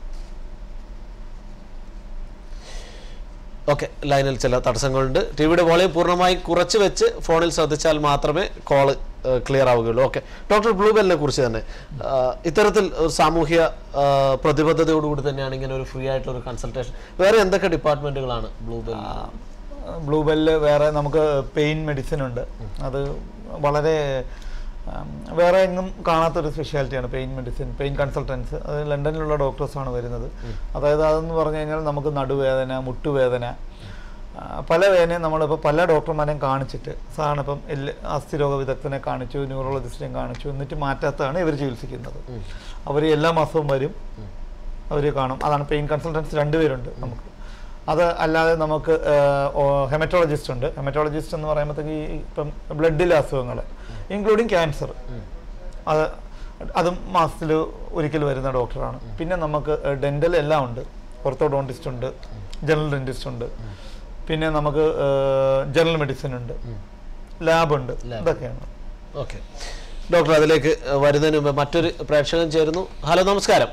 ഓക്കെ ലൈനിൽ ചില തടസ്സങ്ങളുണ്ട് ടിവിയുടെ വോളിയം പൂർണ്ണമായി കുറച്ച് വെച്ച് ഫോണിൽ ശ്രദ്ധിച്ചാൽ മാത്രമേ കോള് ക്ലിയർ ആവുകയുള്ളൂ ഓക്കെ ഡോക്ടർ ബ്ലൂബെല്ലിനെ കുറിച്ച് തന്നെ ആ, ഇത്തരത്തിൽ ഒരു സാമൂഹ്യ ആ, പ്രതിബദ്ധതയോടുകൂടി തന്നെയാണ് ഇങ്ങനെ ഒരു ഫ്രീ ആയിട്ടുള്ള ഒരു കൺസൾട്ടേഷൻ വേറെ എന്തൊക്കെ ഡിപ്പാർട്ട്മെന്റുകളാണ് ബ്ലൂബെൽ ബ്ലൂബെല്ല് വേറെ നമുക്ക് പെയിൻ മെഡിസിൻ ഉണ്ട് അത് വളരെ ഉം, വേറെ എങ്ങും കാണാത്തൊരു സ്പെഷ്യാലിറ്റിയാണ് പെയിൻ മെഡിസിൻ പെയിൻ കൺസൾട്ടൻസ് അത് ലണ്ടനിലുള്ള ഡോക്ടേഴ്സാണ് വരുന്നത് അതായത് അതെന്ന് പറഞ്ഞു കഴിഞ്ഞാൽ നമുക്ക് നടുവേദന മുട്ടുവേദന ആ, പല വേദനയും നമ്മളിപ്പോൾ പല ഡോക്ടർമാരെയും കാണിച്ചിട്ട് സാധാരണ ഇപ്പം എല്ല് അസ്ഥിരോഗ വിദഗ്ധനെ കാണിച്ചു ന്യൂറോളജിസ്റ്റിനെയും കാണിച്ചു എന്നിട്ട് മാറ്റാത്തതാണ് ഇവർ ചികിത്സിക്കുന്നത് അവർ എല്ലാ മാസവും വരും അവർ കാണും അതാണ് പെയിൻ കൺസൾട്ടൻസ് രണ്ടുപേരുണ്ട് നമുക്ക് അത് അല്ലാതെ നമുക്ക് ഹെമറ്റോളജിസ്റ്റ് ഉണ്ട് ഹെമറ്റോളജിസ്റ്റ് എന്ന് പറയുമ്പോഴത്തേക്ക് ഈ ഇപ്പം ബ്ലഡിലെ അസുഖങ്ങൾ ഇൻക്ലൂഡിങ് ക്യാൻസർ അത് അതും മാസത്തിൽ ഒരിക്കൽ വരുന്ന ഡോക്ടറാണ് പിന്നെ നമുക്ക് ഡെൻ്റൽ എല്ലാം ഉണ്ട് ഓർത്തോഡോണ്ടിസ്റ്റ് ഉണ്ട് ജനറൽ ഡെൻറ്റിസ്റ്റ് ഉണ്ട് പിന്നെ നമുക്ക് ജനറൽ മെഡിസിൻ ഉണ്ട് ലാബ് ഉണ്ട് Lab. ഇതൊക്കെയാണ് ഓക്കെ ഡോക്ടർ അതിലേക്ക് വരുന്നതിന് മുമ്പ് മറ്റൊരു പ്രേക്ഷകൻ ചേരുന്നു ഹലോ നമസ്കാരം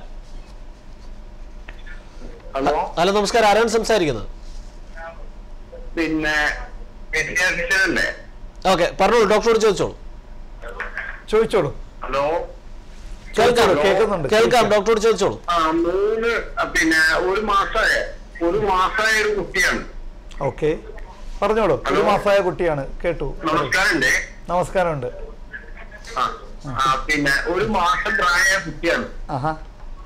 ഹലോ ഹലോ നമസ്കാരം ആരാണ് സംസാരിക്കുന്നത് പിന്നെ പീഡിയാട്രിഷ്യനല്ലേ ഓക്കെ പറഞ്ഞോളൂ ഡോക്ടറോട് ചോദിച്ചോളൂ ചോദിച്ചോളൂ ഹലോ കേൾക്കാം ചോദിച്ചോളൂ, കേൾക്കുന്നുണ്ട് കേൾക്കാം ഡോക്ടറോട് ചോദിച്ചോളൂ ആ മൂന്ന് ആ, പിന്നെ ഒരു മാസമായ ഒരു മാസമായ ഒരു കുട്ടിയാണ് ഓക്കെ പറഞ്ഞോളൂ ഒരു ഹലോ. മാസമായ കുട്ടിയാണ് കേട്ടു നമസ്കാരമുണ്ട് നമസ്കാരമുണ്ട് ആ ആ പിന്നെ ഒരു മാസം പ്രായമായ കുട്ടിയാണ് ആഹാ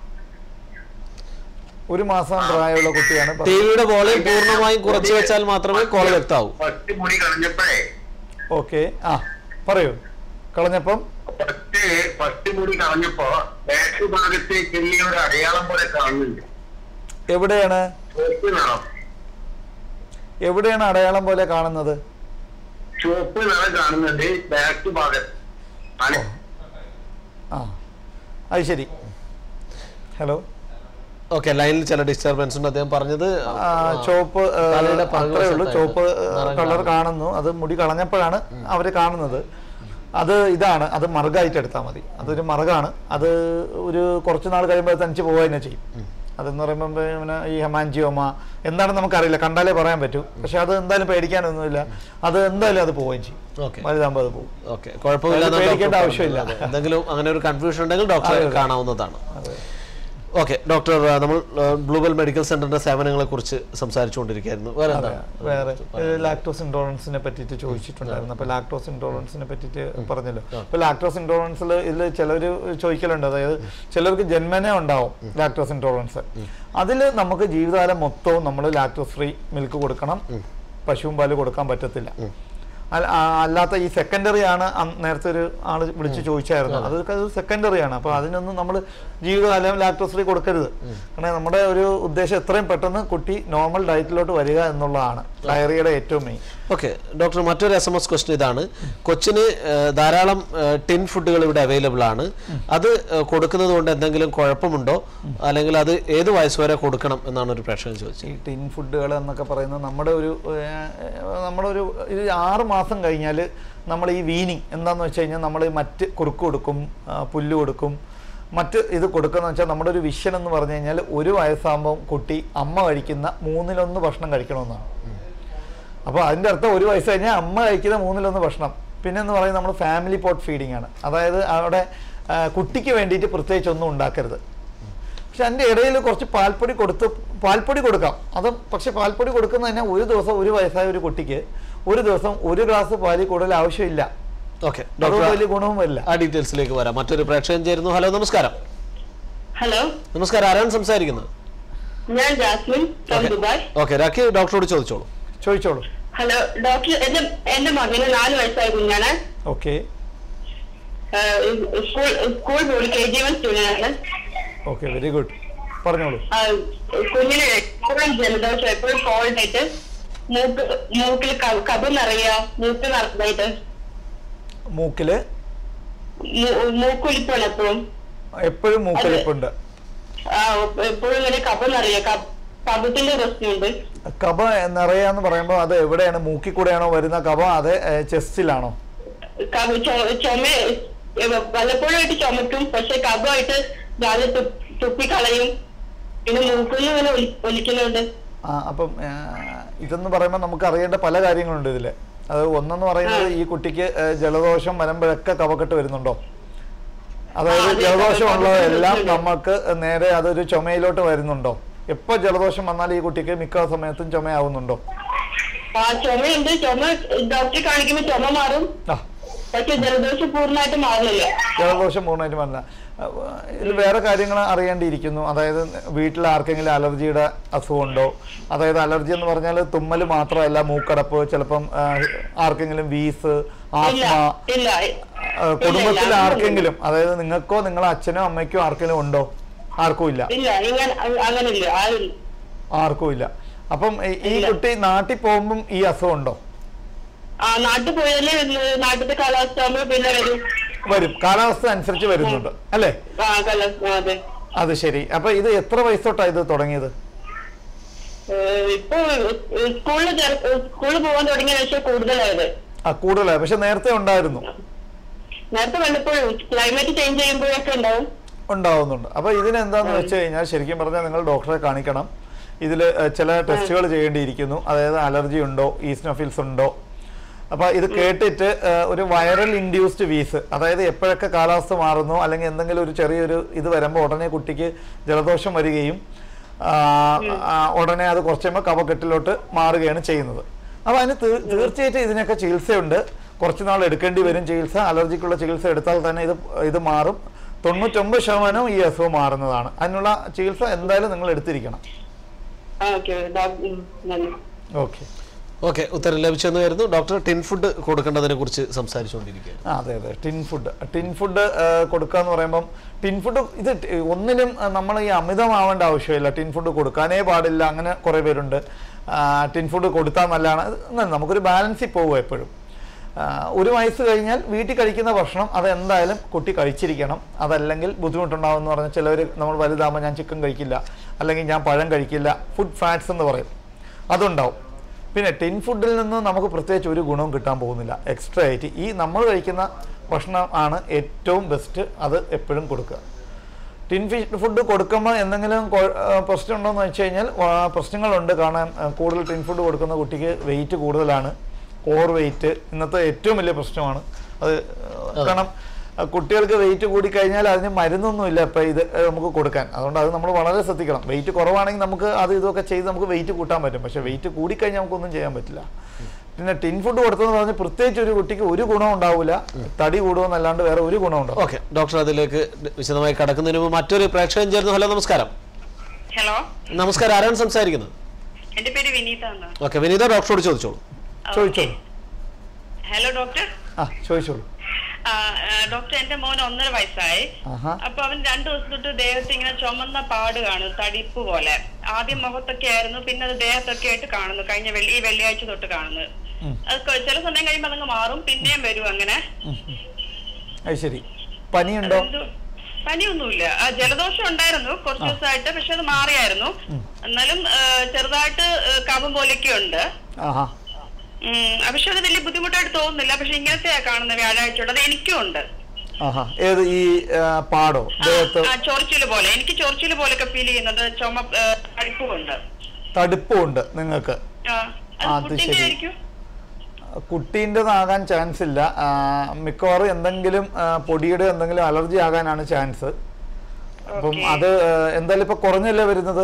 ഒരു മാസം പ്രായമുള്ള കുട്ടിയാണ് ടി പറഞ്ഞത്. വിയുടെ വോളിയം പൂർണ്ണമായും കുറച്ചു വെച്ചാൽ മാത്രമേ കോൾ വ്യക്തമാവൂ ഫസ്റ്റ് മുടി കളഞ്ഞപ്പോഴേ ഓക്കെ ആ പറയൂ കളഞ്ഞപ്പം ഫസ്റ്റ് ഫസ്റ്റ് മുടി കളഞ്ഞപ്പോ ബാക്ക് ഭാഗത്ത് ചെറിയൊരു അടയാളം പോലെ കാണുന്നുണ്ട് എവിടെയാണ് ചുവപ്പ് നിറം എവിടെയാണ് അടയാളം പോലെ കാണുന്നത് ചുവപ്പ് നിറം കാണുന്നുണ്ട് ബാക്ക് ഭാഗത്ത് ആണ് ആ അത് ശരി ഹലോ ഓക്കെ ലൈനിൽ ചില ഡിസ്റ്റർബൻസ് ഉണ്ട് അദ്ദേഹം പറഞ്ഞത് ആ, ചുവപ്പ് ഏ, തലയുടെ അത്രേ ഉള്ളൂ പുറകുവശത്തായിട്ട് ചുവപ്പ് നിറം കളർ കാണുന്നു. കാണുന്നു അത് മുടി കളഞ്ഞപ്പോഴാണ് അവര് കാണുന്നത് അത് ഇതാണ് അത് മറുകായിട്ട് എടുത്താൽ മതി അതൊരു മറുകാണ് അത് ഒരു കുറച്ച് നാൾ കഴിയുമ്പോൾ അത് തനിച്ച് പോവുക തന്നെ ചെയ്യും അതെന്ന് പറയുമ്പോൾ പിന്നെ ഈ ഹെമാൻജിയോമ എന്താണെന്ന് നമുക്കറിയില്ല കണ്ടാലേ പറയാൻ പറ്റൂ പക്ഷെ അത് എന്തായാലും പേടിക്കാനൊന്നുമില്ല അത് എന്തായാലും അത് പോവുകയും ചെയ്യും ഓക്കെ വലുതാകുമ്പോൾ അത് പോകും ഓക്കെ കുഴപ്പമില്ല അതിൽ എന്നാണ് പേടിക്കേണ്ട ഡോക്ടർ ആവശ്യമില്ല. പറഞ്ഞത്. എന്തെങ്കിലും അങ്ങനെ ഒരു കൺഫ്യൂഷൻ ഉണ്ടെങ്കിൽ ഡോക്ടറെ അതെ, അതെ. കാണാവുന്നതാണ് അതെ ഓക്കെ ഡോക്ടർ ആ, നമ്മൾ ബ്ലൂബെൽ മെഡിക്കൽ സെന്ററിന്റെ സേവനങ്ങളെ കുറിച്ച് സംസാരിച്ചുകൊണ്ടിരിക്കുകയായിരുന്നു വേറെ അതെ, എന്താണ് വേറെ ലാക്ടോസ് ഇൻടോളൻസിനെ പറ്റിയിട്ട് ചോദിച്ചിട്ടുണ്ടായിരുന്നു അപ്പൊ ലാക്ടോസ് ഇൻടോളൻസിനെ പറ്റിയിട്ട് പറഞ്ഞല്ലോ അപ്പൊ ലാക്ടോസ് ഇൻടോളൻസിൽ ഇതിൽ ചിലർ ചോദിക്കലുണ്ട് അതായത് ചിലർക്ക് ജന്മനെ ഉണ്ടാവും ലാക്ടോസ് ഇൻടോളൻസ് അതിൽ നമുക്ക് ജീവിതകാലം മൊത്തവും നമ്മൾ ലാക്ടോസ് ഫ്രീ മിൽക്ക് കൊടുക്കണം പശുവും പാല് കൊടുക്കാൻ പറ്റത്തില്ല അല്ല- ആ, അല്ലാത്ത ഈ സെക്കൻഡറി ആണ് അന്ന് നേരത്തെ ഒരു ആള് വിളിച്ച് ചോദിച്ചായിരുന്നു അതൊക്കെ അത് സെക്കൻഡറി ആണ് അപ്പൊ അതിനൊന്നും നമ്മൾ ജീവിതകാലം ലാക്ടോസ് ഫ്രീ കൊടുക്കരുത് കാരണം നമ്മുടെ ഒരു ഉദ്ദേശം എത്രയും പെട്ടെന്ന് കുട്ടി നോർമൽ ഡയറ്റിലോട്ട് വരിക എന്നുള്ളതാണ് ഡയറിയുടെ ഏറ്റവും മെയിൻ ഓക്കെ ഡോക്ടർ മറ്റൊരു എസ് എം എസ് ക്വസ്റ്റ്യൻ ഇതാണ് കൊച്ചിന് ആ, ധാരാളം ടിൻ ഫുഡുകൾ ഇവിടെ അവൈലബിൾ ആണ് അത് ആ, കൊടുക്കുന്നത് കൊണ്ട് എന്തെങ്കിലും കുഴപ്പമുണ്ടോ അല്ലെങ്കിൽ അത് ഏത് വയസ്സ് വരെ കൊടുക്കണം എന്നാണ് ഒരു പ്രേക്ഷകൻ ചോദിച്ചത് ഈ ടിൻ ഫുഡുകൾ എന്നൊക്കെ പറയുന്നത് നമ്മുടെ ഒരു ഏർ, നമ്മുടെ ഒരു ഒരു ആറ് മാസം കഴിഞ്ഞാൽ നമ്മൾ ഈ വീനിങ് എന്താന്ന് വെച്ച് കഴിഞ്ഞാൽ നമ്മൾ മറ്റ് കുറുക്ക് കൊടുക്കും ആ, പുല്ല് കൊടുക്കും മറ്റ് ഇത് കൊടുക്കുന്ന വെച്ചാൽ നമ്മുടെ ഒരു വിഷൻ എന്ന് പറഞ്ഞു കഴിഞ്ഞാൽ ഒരു വയസ്സാകുമ്പോൾ കുട്ടി അമ്മ കഴിക്കുന്ന മൂന്നിലൊന്ന് ഭക്ഷണം കഴിക്കണമെന്നാണ് അപ്പോൾ അതിൻ്റെ അർത്ഥം ഒരു വയസ്സ് കഴിഞ്ഞാൽ അമ്മ കഴിക്കുന്ന മൂന്നിലൊന്ന് ഭക്ഷണം പിന്നെ എന്ന് പറയുന്നത് നമ്മൾ ഫാമിലി പോട്ട് ഫീഡിംഗ് ആണ് അതായത് അവിടെ ആ, കുട്ടിക്ക് വേണ്ടിയിട്ട് പ്രത്യേകിച്ച് ഒന്നും ഉണ്ടാക്കരുത് പക്ഷെ അതിൻ്റെ ഇടയിൽ കുറച്ച് പാൽപ്പൊടി കൊടുത്ത് പാൽപ്പൊടി കൊടുക്കാം അത് പക്ഷെ പാൽപ്പൊടി കൊടുക്കുന്നതിന് ഒരു ദിവസം ഒരു വയസ്സായ ഒരു കുട്ടിക്ക് ഒരു ദിവസം ഒരു ഗ്ലാസ് പാലിൽ കൂടുതൽ ആവശ്യമില്ല ഓക്കെ അതുകൊണ്ട് ഡോക്ടർ വലിയ ഗുണവും വരില്ല ആ ഡീറ്റെയിൽസിലേക്ക് വരാം മറ്റൊരു പ്രേക്ഷകൻ ചേരുന്നു ഹലോ നമസ്കാരം ഹലോ നമസ്കാരം ആരാണ് സംസാരിക്കുന്നത് ഞാൻ Jasmine from Dubai okay Rakhi ഡോക്ടറോട് ചോദിച്ചോളൂ ചോദിച്ചോളൂ ഹലോ ഡോക്ടർ എന്റെ എന്റെ മകന് നാല് വയസ്സായ കുഞ്ഞാണ് ഓക്കെ ആഹ് സ്കൂൾ സ്കൂൾ പോയി കെ ജി വൺ സ്റ്റുഡന്റ് ആണ് ഓക്കെ വെരി ഗുഡ് പറഞ്ഞോളൂ ആഹ് കുഞ്ഞിന് എപ്പോഴും ജലദോഷം എപ്പോഴും കോൾഡ് ആയിട്ട് മൂക്ക് മൂക്കിൽ ക- കഫം നിറയുക മൂക്ക് നിറഞ്ഞായിട്ട് മൂക്കില് മൂക്കൊലിപ്പാണ് എപ്പോഴും എപ്പോഴും മൂക്കൊലിപ്പുണ്ട് ആ എപ്പോഴും ഇങ്ങനെ കഫം നിറയുക കഫ- കഫത്തിന്റെ പ്രശ്നമുണ്ട് കഫ നിറയാന്ന് പറയുമ്പോൾ അത് എവിടെയാണ് മൂക്കിൽ കൂടെയാണോ വരുന്ന കഫ അത് ചെസ്റ്റിലാണോ കഫ- ചൊ- ചുമ ഏ, വല്ലപ്പോഴായിട്ട് ചുമക്കും പക്ഷെ കഫമായിട്ട് രാവിലെ തു- തുപ്പിക്കളയും പിന്നെ മൂക്കിൽ ഇങ്ങനെ ഒലി- ഒലിക്കുന്നുണ്ട് ആ അപ്പം ആ, ഇതെന്ന് പറയുമ്പോൾ നമുക്ക് അറിയേണ്ട പല കാര്യങ്ങളുണ്ട് ഇതിൽ അത് ഒന്നെന്ന് പറയുന്നത് ഈ കുട്ടിക്ക് ഏ, ജലദോഷം വരുമ്പോഴൊക്കെ കഫക്കെട്ട് വരുന്നുണ്ടോ അതായത് ആ, അതെ, ജലദോഷം ഉള്ളതെല്ലാം കഫക്കെട്ട് നമുക്ക് നേരെ അതൊരു ചുമയിലോട്ട് വരുന്നുണ്ടോ എപ്പോ ജലദോഷം വന്നാൽ ഈ കുട്ടിക്ക് മിക്ക സമയത്തും ചുമയാവുന്നുണ്ടോ ആ ചുമയുണ്ട് ചുമ ഡോക്ടറെ കാണിക്കുമ്പോ ചുമ മാറും ആ പക്ഷെ ജലദോഷം പൂർണ്ണമായിട്ട് മാറുന്നില്ല ജലദോഷം പൂർണ്ണമായിട്ട് വരില്ല ഇതിൽ വേറെ കാര്യങ്ങൾ അറിയേണ്ടിയിരിക്കുന്നു അതായത് വീട്ടിൽ ആർക്കെങ്കിലും അലർജിയുടെ അസുഖമുണ്ടോ അതായത് അലർജി എന്ന് പറഞ്ഞാൽ തുമ്മൽ മാത്രമല്ല മൂക്കടപ്പ് ചിലപ്പം ആ, ആർക്കെങ്കിലും വീസ് ഇല്ല ആസ്മ ഇല്ല ആ, കുടുംബത്തിൽ ആർക്കെങ്കിലും അതായത് നിങ്ങൾക്കോ നിങ്ങളെ അച്ഛനോ അമ്മയ്ക്കോ ആർക്കെങ്കിലും ഉണ്ടോ ആർക്കും ഇല്ല ഇല്ല ഇങ്ങനെ അങ്ങനെ ഇല്ല ആരും ആർക്കും ഇല്ല അപ്പം ഈ- ഈ കുട്ടി നാട്ടിൽ പോകുമ്പം ഈ അസുഖം ഉണ്ടോ ആ നാട്ടിൽ പോയാല് നാട്ടിലത്തെ കാലാവസ്ഥ ആകുമ്പോ പിന്നെ വരും വരും കാലാവസ്ഥ അനുസരിച്ച് വരുന്നുണ്ട് അല്ലേ ആ കാലാവസ്ഥ അതെ അത് ശരി അപ്പൊ ഇത് എത്ര വയസ്സോട്ടാണ് ഇത് തുടങ്ങിയത് ഏഹ് ഇപ്പൊ സ്കൂളിൽ സ്കൂളിൽ പോകാൻ തുടങ്ങിയ ശേഷം കൂടുതലായത് ആ കൂടുതലായി പക്ഷെ നേരത്തെ ഉണ്ടായിരുന്നു നേരത്തെ വല്ലപ്പോഴും ക്ലൈമറ്റ് ചേഞ്ച് ചെയ്യുമ്പോഴൊക്കെ ഉണ്ടാവും ഉണ്ടാവുന്നുണ്ട് അപ്പൊ ഇതിനെന്താന്ന് വെച്ച് കഴിഞ്ഞാൽ ശരിക്കും പറഞ്ഞാൽ നിങ്ങൾ ഡോക്ടറെ കാണിക്കണം ഇതിൽ ചില ടെസ്റ്റുകൾ ചെയ്യേണ്ടിയിരിക്കുന്നു അതായത് അലർജി ഉണ്ടോ ഈസ്നോഫിൽസ് ഉണ്ടോ അപ്പോൾ ഇത് കേട്ടിട്ട് ആ, ഒരു വൈറൽ ഇൻഡ്യൂസ്ഡ് വീസ് അതായത് എപ്പോഴൊക്കെ കാലാവസ്ഥ മാറുന്നു അല്ലെങ്കിൽ എന്തെങ്കിലും ഒരു ചെറിയൊരു ഇത് വരുമ്പോൾ ഉടനെ കുട്ടിക്ക് ജലദോഷം വരികയും ആ, ആ, ഉടനെ അത് കുറച്ച് കഴിയുമ്പോൾ കഫക്കെട്ടിലോട്ട് മാറുകയാണ് ചെയ്യുന്നത് അപ്പോൾ അതിന് തീ- തീർച്ചയായിട്ടും ഇതിനൊക്കെ ചികിത്സയുണ്ട് കുറച്ച് നാൾ എടുക്കേണ്ടി വരും ചികിത്സ അലർജിക്കുള്ള ചികിത്സ എടുത്താൽ തന്നെ ഇത് ഇത് മാറും തൊണ്ണൂറ്റൊമ്പത് ശതമാനവും ഈ അസുഖം മാറുന്നതാണ് അതിനുള്ള ചികിത്സ എന്തായാലും നിങ്ങൾ എടുത്തിരിക്കണം ഓക്കെ ഡോക്ടർ നന്ദി ഓക്കെ ഓക്കെ ഉത്തരം ലഭിച്ചെന്ന് വരുന്നു ഡോക്ടർ ടിൻ ഫുഡ് കൊടുക്കേണ്ടതിനെ കുറിച്ച് സംസാരിച്ചുകൊണ്ടിരിക്കുകയാണ് ആ, അതെ അതെ ടിൻ ഫുഡ് ടിൻ ഫുഡ് കൊടുക്കുക എന്ന് പറയുമ്പം ടിൻ ഫുഡ് ഇത് ടി- ഒന്നിനും നമ്മൾ ഈ അമിതമാവേണ്ട ആവശ്യമില്ല ടിൻ ഫുഡ് കൊടുക്കാനേ പാടില്ല അങ്ങനെ കുറേ പേരുണ്ട് ആ, ടിൻ ഫുഡ് കൊടുത്താൽ നല്ലതാണ് ഇത് ന- നമുക്കൊരു ബാലൻസിൽ പോകുക എപ്പോഴും ആ, ഒരു വയസ്സ് കഴിഞ്ഞാൽ വീട്ടിൽ കഴിക്കുന്ന ഭക്ഷണം അത് എന്തായാലും കുട്ടി കഴിച്ചിരിക്കണം അതല്ലെങ്കിൽ ബുദ്ധിമുട്ടുണ്ടാവും എന്ന് പറഞ്ഞാൽ ചിലവർ നമ്മൾ വലുതാകുമ്പോൾ ഞാൻ ചിക്കൻ കഴിക്കില്ല അല്ലെങ്കിൽ ഞാൻ പഴം കഴിക്കില്ല ഫുഡ് ഫാറ്റ്സ് എന്ന് പറയും അതുണ്ടാവും പിന്നെ ടിൻ ഫുഡിൽ നിന്ന് നമുക്ക് പ്രത്യേകിച്ച് ഒരു ഗുണവും കിട്ടാൻ പോകുന്നില്ല എക്സ്ട്രാ ആയിട്ട് ഈ നമ്മൾ കഴിക്കുന്ന ഭക്ഷണം ആണ് ഏറ്റവും ബെസ്റ്റ് അത് എപ്പോഴും കൊടുക്കുക ടിൻ ഫിഷ് ഫുഡ് കൊടുക്കുമ്പോൾ എന്തെങ്കിലും കൊ- ആ, പ്രശ്നമുണ്ടോ എന്ന് വെച്ച് കഴിഞ്ഞാൽ ആ, പ്രശ്നങ്ങളുണ്ട് കാരണം ആ, കൂടുതൽ ടിൻ ഫുഡ് കൊടുക്കുന്ന കുട്ടിക്ക് വെയിറ്റ് കൂടുതലാണ് ഓവർ വെയിറ്റ് ഇന്നത്തെ ഏറ്റവും വലിയ പ്രശ്നമാണ് അത് ആ, കാരണം ആ, കുട്ടികൾക്ക് വെയിറ്റ് കൂടിക്കഴിഞ്ഞാൽ അതിന് മരുന്നൊന്നുമില്ല ഇപ്പം ഇത് ആ, നമുക്ക് കൊടുക്കാൻ അതുകൊണ്ട് അത് നമ്മൾ വളരെ ശ്രദ്ധിക്കണം വെയിറ്റ് കുറവാണെങ്കിൽ നമുക്ക് അത് ഇതൊക്കെ ചെയ്ത് നമുക്ക് വെയിറ്റ് കൂട്ടാൻ പറ്റും പക്ഷേ വെയിറ്റ് കൂടിക്കഴിഞ്ഞാൽ നമുക്കൊന്നും ചെയ്യാൻ പറ്റില്ല പിന്നെ ടിൻ ഫുഡ് കൊടുത്തതെന്ന് പറഞ്ഞാൽ പ്രത്യേകിച്ച് ഒരു കുട്ടിക്ക് ഒരു ഗുണം ഉണ്ടാവില്ല തടി കൂടുമെന്നല്ലാണ്ട് വേറെ ഒരു ഗുണം ഉണ്ടാവും ഓക്കെ ഡോക്ടർ അതിലേക്ക് വിശദമായി കടക്കുന്നതിന് മുമ്പ് മറ്റൊരു പ്രേക്ഷകൻ ചേർന്നു ഹലോ നമസ്കാരം ഹലോ നമസ്കാരം ആരാണ് സംസാരിക്കുന്നത് എന്റെ പേര് വിനീത എന്നാ ഓക്കെ വിനീത ഡോക്ടറോട് ചോദിച്ചോളൂ ചോദിച്ചോളൂ ഹലോ ഡോക്ടർ ആ ചോദിച്ചോളൂ ആ, ആ, ഡോക്ടർ എന്റെ മോൻ ഒന്നര വയസ്സായി ആഹാ അപ്പൊ അവൻ രണ്ടു ദിവസം തൊട്ട് ദേഹത്ത് ഇങ്ങനെ ചുമന്ന പാട് കാണും തടിപ്പ് പോലെ ആദ്യം മുഖത്തൊക്കെ ആയിരുന്നു പിന്നെ അത് ദേഹത്തൊക്കെ ആയിട്ട് കാണുന്നു കഴിഞ്ഞ വെള്ളി ഈ വെള്ളിയാഴ്ച തൊട്ട് കാണുന്നത് അത് കൊ- ചില സമയം കഴിയുമ്പോൾ അതങ്ങ് മാറും പിന്നെയും വരും അങ്ങനെ അത് ശരി പനിയുണ്ടോ എന്തോ പനിയൊന്നുമില്ല ആ, ജലദോഷം ഉണ്ടായിരുന്നു കുറച്ച് ദിവസമായിട്ട് പക്ഷെ അത് മാറിയായിരുന്നു എന്നാലും ആ, ചെറുതായിട്ട് ആ, കഫം പോലെയൊക്കെ ഉണ്ട് ആഹാ ഉം, പക്ഷെ അത് വലിയ ബുദ്ധിമുട്ടായിട്ട് തോന്നുന്നില്ല പക്ഷെ ഇങ്ങനത്തെയാ കാണുന്ന വ്യാഴാഴ്ചയോട് അത് എനിക്കും ഉണ്ട് ആഹാ ഏത് ഈ ആ, പാടോ ദേഹത്ത് ആ ചൊറിച്ചില് പോലെ എനിക്ക് ചൊറിച്ചില് പോലൊക്കെ ഫീൽ ചെയ്യുന്നത് ചുമ കടുപ്പുണ്ട് തടുപ്പുണ്ട് നിങ്ങൾക്ക് അത് കുട്ടിന്റെ ശരി. ആയിരിക്കും കുട്ടീൻ്റെതാകാൻ ചാൻസ് ഇല്ല ആ, മിക്കവാറും എന്തെങ്കിലും ആ, പൊടിയുടെ എന്തെങ്കിലും അലർജി ആകാനാണ് ചാൻസ് അപ്പം Okay. അത് ആ, എന്തായാലും ഇപ്പൊ കുറഞ്ഞല്ലേ വരുന്നത്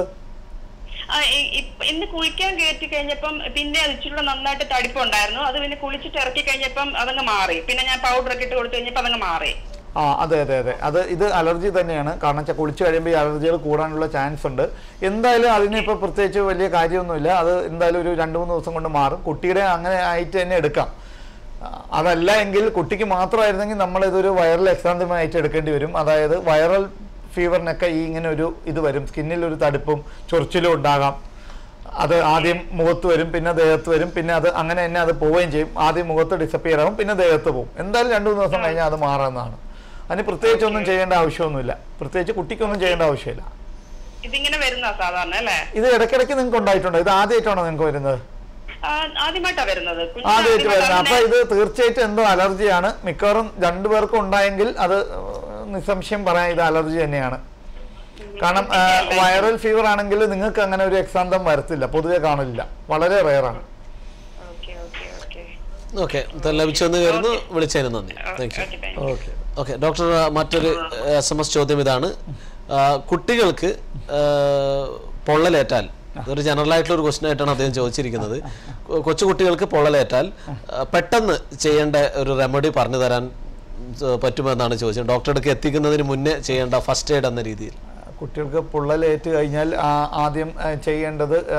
ആ, ഇ- ഇപ്പ- ഇന്ന് കുളിക്കാൻ കയറ്റി കഴിഞ്ഞപ്പം പിന്നെ അത് ഇച്ചിരി കൂടെ നന്നായിട്ട് തടിപ്പുണ്ടായിരുന്നു അത് പിന്നെ കുളിച്ചിട്ട് ഇറക്കി കഴിഞ്ഞപ്പം അതങ്ങ് മാറി പിന്നെ ഞാൻ പൗഡർ ഒക്കെ ഇട്ട് കൊടുത്തു കഴിഞ്ഞപ്പോ അതങ്ങ് മാറി ആ അതെ അതെ അതെ അത് ഇത് അലർജി തന്നെയാണ് കാരണം വെച്ചാൽ കുളിച്ച് കഴിയുമ്പോൾ ഈ അലർജികൾ കൂടാനുള്ള ചാൻസ് ഉണ്ട് എന്തായാലും അതിന് ഇപ്പോൾ പ്രത്യേകിച്ച് വലിയ കാര്യമൊന്നുമില്ല അത് എന്തായാലും ഒരു രണ്ട് മൂന്ന് ദിവസം കൊണ്ട് മാറും കുട്ടിയുടെ അങ്ങനെ ആയിട്ട് തന്നെ എടുക്കാം ആ, അതല്ല എങ്കിൽ കുട്ടിക്ക് മാത്രമായിരുന്നെങ്കിൽ നമ്മൾ ഇതൊരു വൈറൽ എക്സാന്തമായിട്ട് എടുക്കേണ്ടി വരും അതായത് വൈറൽ ഫീവറിനൊക്കെ ഈ ഇങ്ങനെ ഒരു ഇത് വരും സ്കിന്നിൽ ഒരു തടുപ്പും ചൊറിച്ചിലും ഉണ്ടാകാം അത് ആദ്യം മുഖത്ത് വരും പിന്നെ ദേഹത്ത് വരും പിന്നെ അത് അങ്ങനെ തന്നെ അത് പോവുകയും ചെയ്യും ആദ്യം മുഖത്ത് ഡിസപ്പിയർ ആവും പിന്നെ ദേഹത്ത് പോകും എന്തായാലും രണ്ടു മൂന്ന് ദിവസം കഴിഞ്ഞാൽ അത് മാറാവുന്നതാണ് അതിന് പ്രത്യേകിച്ച് ഒന്നും ചെയ്യേണ്ട ആവശ്യമൊന്നുമില്ല പ്രത്യേകിച്ച് കുട്ടിക്കൊന്നും ചെയ്യേണ്ട ആവശ്യമില്ല ഇതിങ്ങനെ വരുന്ന സാധാരണ അല്ലേ ഇത് ഇടയ്ക്കിടയ്ക്ക് നിങ്ങൾക്ക് ഉണ്ടായിട്ടുണ്ടോ ഇത് ആദ്യമായിട്ടാണോ നിങ്ങൾക്ക് വരുന്നത് ആ, ആദ്യമായിട്ടാ വരുന്നത് കുഞ്ഞിന് ആദ്യമായിട്ട് വരുന്നത് അപ്പൊ ആദ്യമായിട്ടാ ഇത് തീർച്ചയായിട്ടും എന്തോ അലർജിയാണ് മിക്കവാറും രണ്ടു പേർക്കും ഉണ്ടായെങ്കിൽ അത് നിസ്സംശയം പറയാൻ ഇത് അലർജി തന്നെയാണ് കാരണം വൈറൽ ഫീവർ ആണെങ്കിൽ നിങ്ങൾക്ക് അങ്ങനെ ഒരു എക്സാന്തം വരത്തില്ല പൊതുവെ കാണില്ല വളരെ റെയറാണ് ഓക്കെ ഓക്കെ ഓക്കെ ഓക്കെ ഉത്തരം ലഭിച്ചെന്ന് വരുന്നു വിളിച്ചതിന് നന്ദി thank you okay thank you okay okay doctor മറ്റൊരു എസ് എം എസ് ചോദ്യം ഇതാണ് ആ, കുട്ടികൾക്ക് ആ, പൊള്ളലേറ്റാൽ ഇതൊരു ജനറൽ ആയിട്ടുള്ള ഒരു ക്വസ്റ്റൻ ആയിട്ടാണ് അദ്ദേഹം ചോദിച്ചിരിക്കുന്നത് കൊ- കൊച്ചു കുട്ടികൾക്ക് പൊള്ളലേറ്റാൽ ആ, പെട്ടെന്ന് ചെയ്യേണ്ട ഒരു റെമഡി പറഞ്ഞു തരാൻ ഉം, പറ്റുമെന്നാണ് ചോദിച്ചത് ഡോക്ടറെ അടുക്ക് എത്തിക്കുന്നതിന് മുന്നേ ചെയ്യേണ്ട ഫസ്റ്റ് എയ്ഡ് എന്ന രീതിയിൽ കുട്ടികൾക്ക് പൊള്ളലേറ്റ് കഴിഞ്ഞാൽ ആ- ആദ്യം ആ, ചെയ്യേണ്ടത് ആ,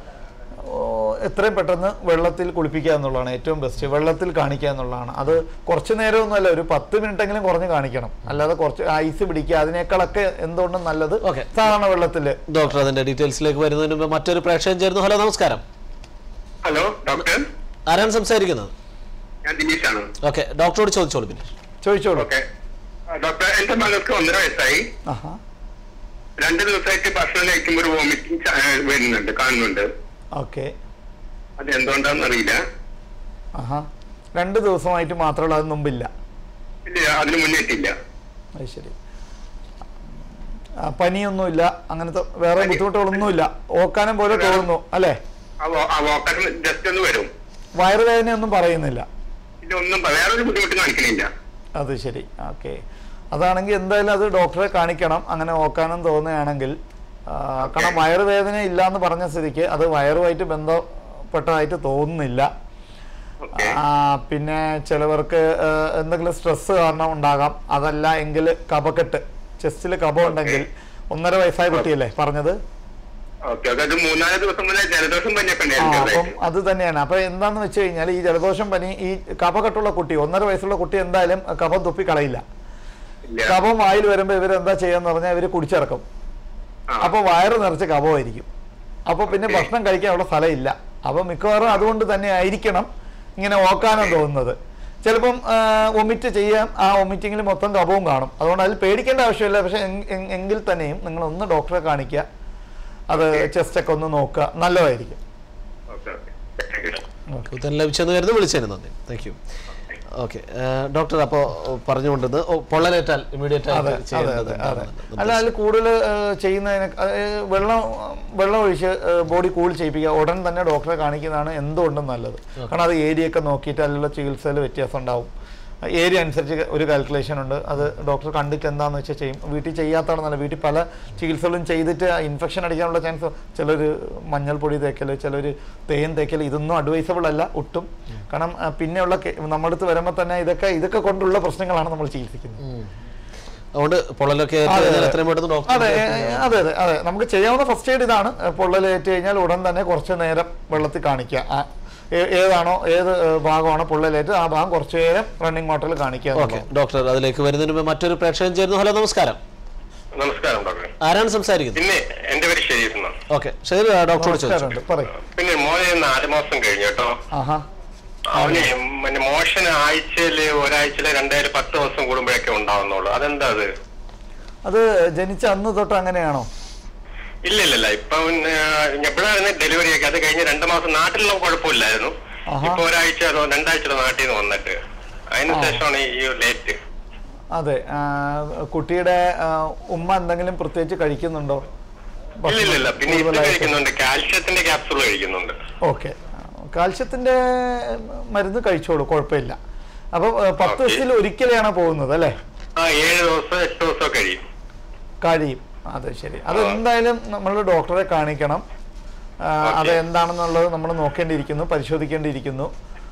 ഓ, എത്രയും പെട്ടെന്ന് വെള്ളത്തിൽ കുളിപ്പിക്കുക എന്നുള്ളതാണ് ഏറ്റവും ബെസ്റ്റ് വെള്ളത്തിൽ കാണിക്കുക എന്നുള്ളതാണ് അത് കുറച്ച് നേരമൊന്നുമല്ല ഒരു പത്ത് മിനിറ്റ് എങ്കിലും കുറഞ്ഞ് കാണിക്കണം അല്ലാതെ കുറച്ച് ഐസ് പിടിക്കുക അതിനേക്കാളൊക്കെ എന്തുകൊണ്ടും നല്ലത് Okay. സാധാരണ വെള്ളത്തിൽ ഡോക്ടർ അതിന്റെ ഡീറ്റെയിൽസിലേക്ക് വരുന്നതിന് മുമ്പ് മറ്റൊരു പ്രേക്ഷകൻ ചേരുന്നു ഹലോ നമസ്കാരം ഹലോ ഡോക്ടർ ആരാണ് സംസാരിക്കുന്നത് ഞാൻ ദിനീഷാണ് ഓക്കെ ഡോക്ടറോട് ചോദിച്ചോളൂ പിന്നെ ചോദിച്ചോളൂ ഓക്കെ ഡോക്ടർ എന്റെ മകൾക്ക് ഒന്നര വയസ്സായി ആഹാ രണ്ട് ദിവസമായിട്ട് ഭക്ഷണം കഴിക്കുമ്പോൾ ഒരു വോമിറ്റിംഗ് വരുന്നുണ്ട് കാണുന്നുണ്ട് ഓക്കെ അത് എന്തുകൊണ്ടാണെന്ന് അറിയില്ല ആഹാ രണ്ട് ദിവസമായിട്ട് മാത്രമുള്ള അത് മുമ്പില്ല ഇല്ല അതിന് മുന്നേറ്റില്ല അത് ശരി ആ, പനിയൊന്നുമില്ല അങ്ങനത്തെ വേറെ ബുദ്ധിമുട്ടുകളൊന്നുമില്ല ഓക്കാനം പോലെ തോന്നുന്നു അല്ലേ ആ വോക്കറിന് ജസ്റ്റ് ഒന്ന് വരും വയറുവേദന ഒന്നും പറയുന്നില്ല ഇതൊന്നും പ- വേറൊരു ബുദ്ധിമുട്ട് കാണിക്കണില്ല അത് ശരി ഓക്കെ അതാണെങ്കിൽ എന്തായാലും അത് ഡോക്ടറെ കാണിക്കണം അങ്ങനെ നോക്കാനും തോന്നുകയാണെങ്കിൽ ആ, കാരണം വയറുവേദന ഇല്ല എന്ന് പറഞ്ഞ സ്ഥിതിക്ക് അത് വയറുമായിട്ട് ബന്ധപ്പെട്ടതായിട്ട് തോന്നുന്നില്ല ഓക്കെ ആ, പിന്നെ ചിലവർക്ക് ആ, എന്തെങ്കിലും സ്ട്രെസ് കാരണം ഉണ്ടാകാം അതല്ല എങ്കിൽ കഫക്കെട്ട് ചെസ്റ്റിൽ കഫം ഉണ്ടെങ്കിൽ ഒന്നര വയസ്സായ കുട്ടിയല്ലേ പറഞ്ഞത് ഓക്കെ അതായത് മൂന്നാല് ദിവസം മുതലേ ജലദോഷം പനിയൊക്കെ ആ ഉണ്ടായിരുന്നു അപ്പം ചെറുതായിട്ട്. അത് തന്നെയാണ് അപ്പൊ എന്താന്ന് വെച്ച് കഴിഞ്ഞാൽ ഈ ജലദോഷം പനി ഈ കഫക്കെട്ടുള്ള കുട്ടി ഒന്നര വയസ്സുള്ള കുട്ടി എന്തായാലും കഫം തുപ്പി കളയില്ല ഇല്ല. കഫം വായിൽ വരുമ്പോ ഇവരെന്താ ചെയ്യാന്ന് പറഞ്ഞാൽ ഇവര് കുടിച്ചിറക്കും ആ. അപ്പൊ വയറ് നിറച്ച് കഫമായിരിക്കും അപ്പൊ പിന്നെ ഓക്കേ. ഭക്ഷണം കഴിക്കാൻ അവിടെ സ്ഥലമില്ല അപ്പൊ മിക്കവാറും അതുകൊണ്ട് തന്നെ ആയിരിക്കണം ഇങ്ങനെ ഓക്കാനം തോന്നുന്നത് ചിലപ്പം ഒമിറ്റ് ചെയ്യാം ആ ഒമിറ്റിങ്ങിൽ മൊത്തം കഫവും കാണും അതുകൊണ്ട് അതിൽ പേടിക്കേണ്ട ആവശ്യമില്ല പക്ഷെ എങ്- എങ്- എങ്കിൽ തന്നെയും നിങ്ങൾ ഒന്ന് ഡോക്ടറെ കാണിക്കുക അത് ചെസ്റ്റ് ഒക്കെ ഒന്ന് നോക്കുക നല്ലതായിരിക്കും ഓക്കെ ഓക്കെ താങ്ക് യു ഉത്തരം ലഭിച്ചെന്ന് കരുതി വിളിച്ചതിന് നന്ദി താങ്ക് യു ഓക്കെ ഡോക്ടർ അപ്പോൾ പറഞ്ഞുകൊണ്ടിരുന്നത് ഓ, പൊള്ളലേറ്റാൽ ഇമ്മീഡിയറ്റ് അതെ ആയിട്ട് അതെ ചെയ്യേണ്ടത് അതെ അതെ എന്താണെന്ന് അല്ല അതിൽ കൂടുതൽ ചെയ്യുന്നതിന് അഹ് വെള്ളം വെള്ളം ഒഴിച്ച് ബോഡി കൂൾ ചെയ്യിപ്പിക്കുക ഉടൻ തന്നെ ഡോക്ടറെ കാണിക്കുന്നതാണ് എന്തുകൊണ്ടും നല്ലത് കാരണം അത് ഏരിയ ഒക്കെ നോക്കിയിട്ട് അതിലുള്ള ചികിത്സയിൽ വ്യത്യാസം ഉണ്ടാവും ഏരിയ അനുസരിച്ച് ഒരു കാൽക്കുലേഷൻ ഉണ്ട് അത് ഡോക്ടർ കണ്ടിട്ട് എന്താണെന്ന് വെച്ചാൽ ചെയ്യും വീട്ടിൽ ചെയ്യാത്തതാണ് നല്ല വീട്ടിൽ പല ചികിത്സകളും ചെയ്തിട്ട് ഇൻഫെക്ഷൻ അടിക്കാനുള്ള ചാൻസ് ചിലർ മഞ്ഞൾപ്പൊടി തേക്കൽ ചിലർ തേൻ തേക്കൽ ഇതൊന്നും അഡ്വൈസബിൾ അല്ല ഒട്ടും കാരണം ആ, പിന്നെയുള്ള കെ- നമ്മുടെ അടുത്ത് വരുമ്പോൾ തന്നെ ഇതൊക്കെ ഇതൊക്കെ കൊണ്ടുള്ള പ്രശ്നങ്ങളാണ് നമ്മൾ ചികിത്സിക്കുന്നത് അതുകൊണ്ട് പൊള്ളലൊക്കെ ഏറ്റ് അതെ, കഴിഞ്ഞാൽ അതെ. എത്രയും പെട്ടെന്ന് അതെ ഡോക്ടർ ഏ, അതെ അതെ അതെ നമുക്ക് ചെയ്യാവുന്ന ഫസ്റ്റ് എയ്ഡ് ഇതാണ് ഏ, പൊള്ളലേറ്റ് കഴിഞ്ഞാൽ ഉടൻ തന്നെ കുറച്ച് നേരം വെള്ളത്തിൽ കാണിക്കുക ആ, ഏ- ഏതാണോ ഏത് ഏ, ഭാഗമാണോ പൊള്ളലേറ്റ് ആ ഭാഗം കുറച്ച് നേരം റണ്ണിങ് വാട്ടറിൽ കാണിക്കുക ഓക്കെ എന്നുള്ളതാണ്. ഡോക്ടർ അതിലേക്ക് വരുന്നതിന് മുമ്പ് മറ്റൊരു പ്രേക്ഷകൻ ചേരുന്നു ഹലോ നമസ്കാരം നമസ്കാരം ഡോക്ടർ ആരാണ് സംസാരിക്കുന്നത് പിന്നെ എന്റെ പേര് ഷെരീഫ് എന്നാണ് ഓക്കെ ശരി ഡോക്ടറോട് ചോദിച്ചു നമസ്കാരമുണ്ട് പറയും പിന്നെ മോനെ നാല് മാസം കഴിഞ്ഞു കേട്ടോ ആഹാ അവന് പിന്നെ മോഷൻ ആഴ്ചയില് ഒരാഴ്ചയില് രണ്ടായിരം പത്ത് ദിവസം കൂടുമ്പോഴൊക്കെ ഉണ്ടാവുന്നുള്ളൂ അതെന്താ അത് അത് ജനിച്ച അന്ന് തൊട്ട് അങ്ങനെയാണോ ഇല്ല ഇല്ല ഇല്ല ഇപ്പൊ എപ്പോഴായിരുന്നു ഡെലിവറി ഒക്കെ അത് കഴിഞ്ഞ് രണ്ടു മാസം നാട്ടിലുള്ള കുഴപ്പമില്ലായിരുന്നു ആഹാ. ഇപ്പൊ ഒരാഴ്ച അതോ രണ്ടാഴ്ച നാട്ടിൽ നിന്ന് വന്നിട്ട് അതിന് ആ. ശേഷമാണ് ഈ ലേറ്റ് അതെ ആ, കുട്ടിയുടെ ആ, ഉമ്മ എന്തെങ്കിലും പ്രത്യേകിച്ച് കഴിക്കുന്നുണ്ടോ ഇല്ല ഇല്ല ഇല്ല പിന്നെ ഇത് കൂടുതലായിട്ട്? കഴിക്കുന്നുണ്ട് കാൽഷ്യത്തിന്റെ ക്യാപ്സൂൾ കഴിക്കുന്നുണ്ട് ഓക്കെ കാൽഷ്യത്തിന്റെ മരുന്ന് കഴിച്ചോളൂ കുഴപ്പമില്ല അപ്പൊ ഏ, പത്ത് ഓക്കേ. ദിവസത്തിൽ ഒരിക്കലെയാണ് പോകുന്നത് അല്ലേ ആ ഏഴ് ദിവസം എട്ട് ദിവസം കഴിയും കഴിയും അത് ശരി അത് എന്തായാലും നമ്മൾ ഡോക്ടറെ കാണിക്കണം ആ, ഓക്കേ. അത് എന്താണെന്നുള്ളത് നമ്മൾ നോക്കേണ്ടിയിരിക്കുന്നു പരിശോധിക്കേണ്ടിയിരിക്കുന്നു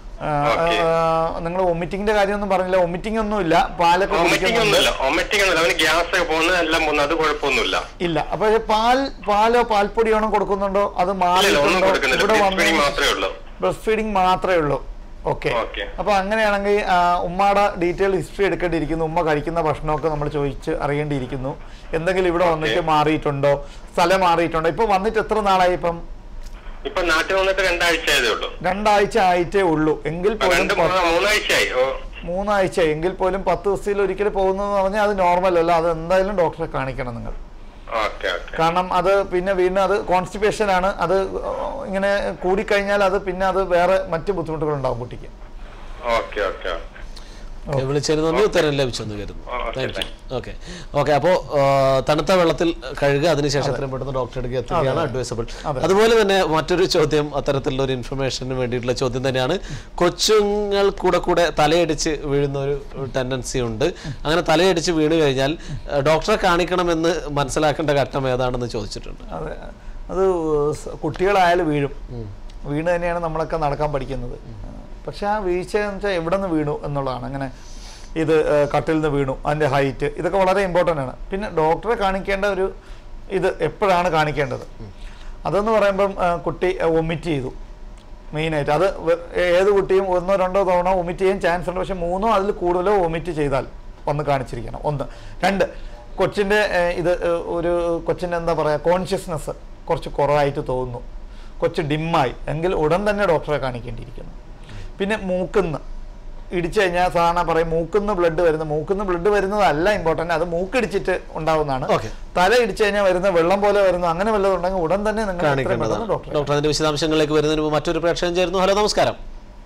ഓക്കേ. നിങ്ങൾ വൊമിറ്റിങ്ങിന്റെ കാര്യമൊന്നും പറഞ്ഞില്ല വൊമിറ്റിംഗ് ഒന്നുമില്ല പാലൊക്കെ ഒമറ്റിംഗ് കുടിക്കുന്നുണ്ട് ഒന്നുമില്ല ഒമറ്റിംഗ് ഒന്നുമില്ല അവന് ഗ്യാസ് ഒക്കെ പോകുന്നത് എല്ലാം പോകുന്നത് അത് കുഴപ്പമൊന്നുമില്ല ഇല്ല അപ്പൊ ഈ പാൽ പാലോ പാൽപ്പൊടിയാണോ കൊടുക്കുന്നുണ്ടോ അത് ഇല്ല ഇല്ല, ഒന്നും മാറിയിട്ടുണ്ടോ കൊടുക്കുന്നില്ല ഇവിടെ ബ്രസ്റ്റ് ഫീഡിങ് വന്നു മാത്രമേ ഉള്ളൂ ബ്രസ്റ്റ് ഫീഡിങ് മാത്രമേ ഉള്ളൂ ഓക്കെ ഓക്കേ. അപ്പൊ അങ്ങനെയാണെങ്കിൽ ആ, ഉമ്മയുടെ ഡീറ്റെയിൽ ഹിസ്റ്ററി എടുക്കേണ്ടിയിരിക്കുന്നു ഉമ്മ കഴിക്കുന്ന ഭക്ഷണമൊക്കെ നമ്മൾ ചോദിച്ച് അറിയേണ്ടിയിരിക്കുന്നു എന്തെങ്കിലും ഇവിടെ വന്നിട്ട് മാറിയിട്ടുണ്ടോ സ്ഥലം മാറിയിട്ടുണ്ടോ ഇപ്പൊ വന്നിട്ട് എത്ര നാളായി ഇപ്പം ഇപ്പൊ നാട്ടിൽ വന്നിട്ട് രണ്ടാഴ്ച ആയതേ ഉള്ളൂ രണ്ടാഴ്ച ആയിട്ടേ ഉള്ളൂ എങ്കിൽ ഇപ്പൊ പോലും രണ്ട് പ- മൂന്ന് മൂന്നാഴ്ചയായി ഓ മൂന്നാഴ്ച എങ്കിൽ പോലും പത്ത് ദിവസത്തിൽ ഒരിക്കൽ പോകുന്നതെന്ന് പറഞ്ഞാൽ അത് നോർമൽ അല്ല അത് എന്തായാലും ഡോക്ടറെ കാണിക്കണം നിങ്ങൾ ഓക്കെ ഓക്കെ കാരണം അത് പിന്നെ വീണ്ടും അത് കോൺസ്റ്റിപ്പേഷൻ ആണ് അത് ഇങ്ങനെ കൂടിക്കഴിഞ്ഞാൽ അത് പിന്നെ അത് വേറെ മറ്റ് ബുദ്ധിമുട്ടുകൾ ഉണ്ടാവും കുട്ടിക്ക് ഓക്കെ ഓക്കെ ഓക്കെ, വിളിച്ചതിന് നന്ദി ഉത്തരം ലഭിച്ചെന്ന് കരുതുന്നു okay, thank you okay okay അപ്പോൾ തണുത്ത വെള്ളത്തിൽ കഴുകുക അതിനുശേഷം എത്രയും പെട്ടെന്ന് ഡോക്ടറുടെ അടുക്കൽ എത്തുകയാണ് അഡ്വൈസബിൾ അതുപോലെ തന്നെ മറ്റൊരു ചോദ്യം അത്തരത്തിലുള്ള ഒരു ഇൻഫർമേഷന് വേണ്ടിയിട്ടുള്ള ചോദ്യം തന്നെയാണ് കൊച്ചുങ്ങൾ കൂടെ കൂടെ തലയടിച്ച് വീഴുന്ന ഒരു ടെൻഡൻസി ഉണ്ട് അങ്ങനെ തലയടിച്ച് വീണ് കഴിഞ്ഞാൽ ഏഹ്, ഡോക്ടറെ കാണിക്കണമെന്ന് മനസ്സിലാക്കേണ്ട ഘട്ടം ഏതാണെന്ന് ചോദിച്ചിട്ടുണ്ട് അതെ അത് സ് കുട്ടികളായാലും വീഴും വീണ് തന്നെയാണ് നമ്മളൊക്കെ നടക്കാൻ പഠിക്കുന്നത് പക്ഷെ ആ വീഴ്ച എന്ന് വെച്ചാൽ എവിടെ നിന്ന് വീണു എന്നുള്ളതാണ് അങ്ങനെ ഇത് ഏഹ്, കട്ടിൽ നിന്ന് വീണു അതിൻ്റെ ഹൈറ്റ് ഇതൊക്കെ വളരെ ഇമ്പോർട്ടൻ്റ് ആണ് പിന്നെ ഡോക്ടറെ കാണിക്കേണ്ട ഒരു ഇത് എപ്പോഴാണ് കാണിക്കേണ്ടത് അതെന്ന് പറയുമ്പം ഏഹ്, കുട്ടി വൊമിറ്റ് ചെയ്തു മെയിനായിട്ട് അത് വെ- ഏത് കുട്ടിയും ഒന്നോ രണ്ടോ തവണ വൊമിറ്റ് ചെയ്യാൻ ചാൻസ് ഉണ്ട് പക്ഷെ മൂന്നോ അതിൽ കൂടുതലോ വൊമിറ്റ് ചെയ്താൽ ഒന്ന് കാണിച്ചിരിക്കണം ഒന്ന് രണ്ട് കൊച്ചിൻ്റെ ഏഹ്, ഇത് ഏഹ്, ഒരു കൊച്ചിൻ്റെ എന്താ പറയുക കോൺഷ്യസ്നെസ് കുറച്ച് കുറവായിട്ട് തോന്നുന്നു കൊച്ച് ഡിമ്മായി എങ്കിൽ ഉടൻ തന്നെ ഡോക്ടറെ കാണിക്കേണ്ടിയിരിക്കുന്നു പിന്നെ മൂക്കുന്ന് ഇടിച്ചു കഴിഞ്ഞാൽ സാധാരണ പറയും മൂക്കുന്ന് ബ്ലഡ് വരുന്ന മൂക്കുന്ന് ബ്ലഡ് വരുന്നതല്ല ഇമ്പോർട്ടൻ്റ് അത് മൂക്കിടിച്ചിട്ട് ഉണ്ടാവുന്നതാണ് Okay. തല ഇടിച്ചു കഴിഞ്ഞാൽ വരുന്ന വെള്ളം പോലെ വരുന്ന അങ്ങനെ വല്ലതും ഉണ്ടെങ്കിൽ ഉടൻ തന്നെ നിങ്ങൾ എത്രയും കാണിക്കേണ്ടതാണ് പെട്ടെന്ന് ഡോക്ടറെ ഡോക്ടർ അതിന്റെ വിശദാംശങ്ങളിലേക്ക് വരുന്നതിന് മുമ്പ് മറ്റൊരു പ്രേക്ഷകൻ ചേരുന്നു ഹലോ നമസ്കാരം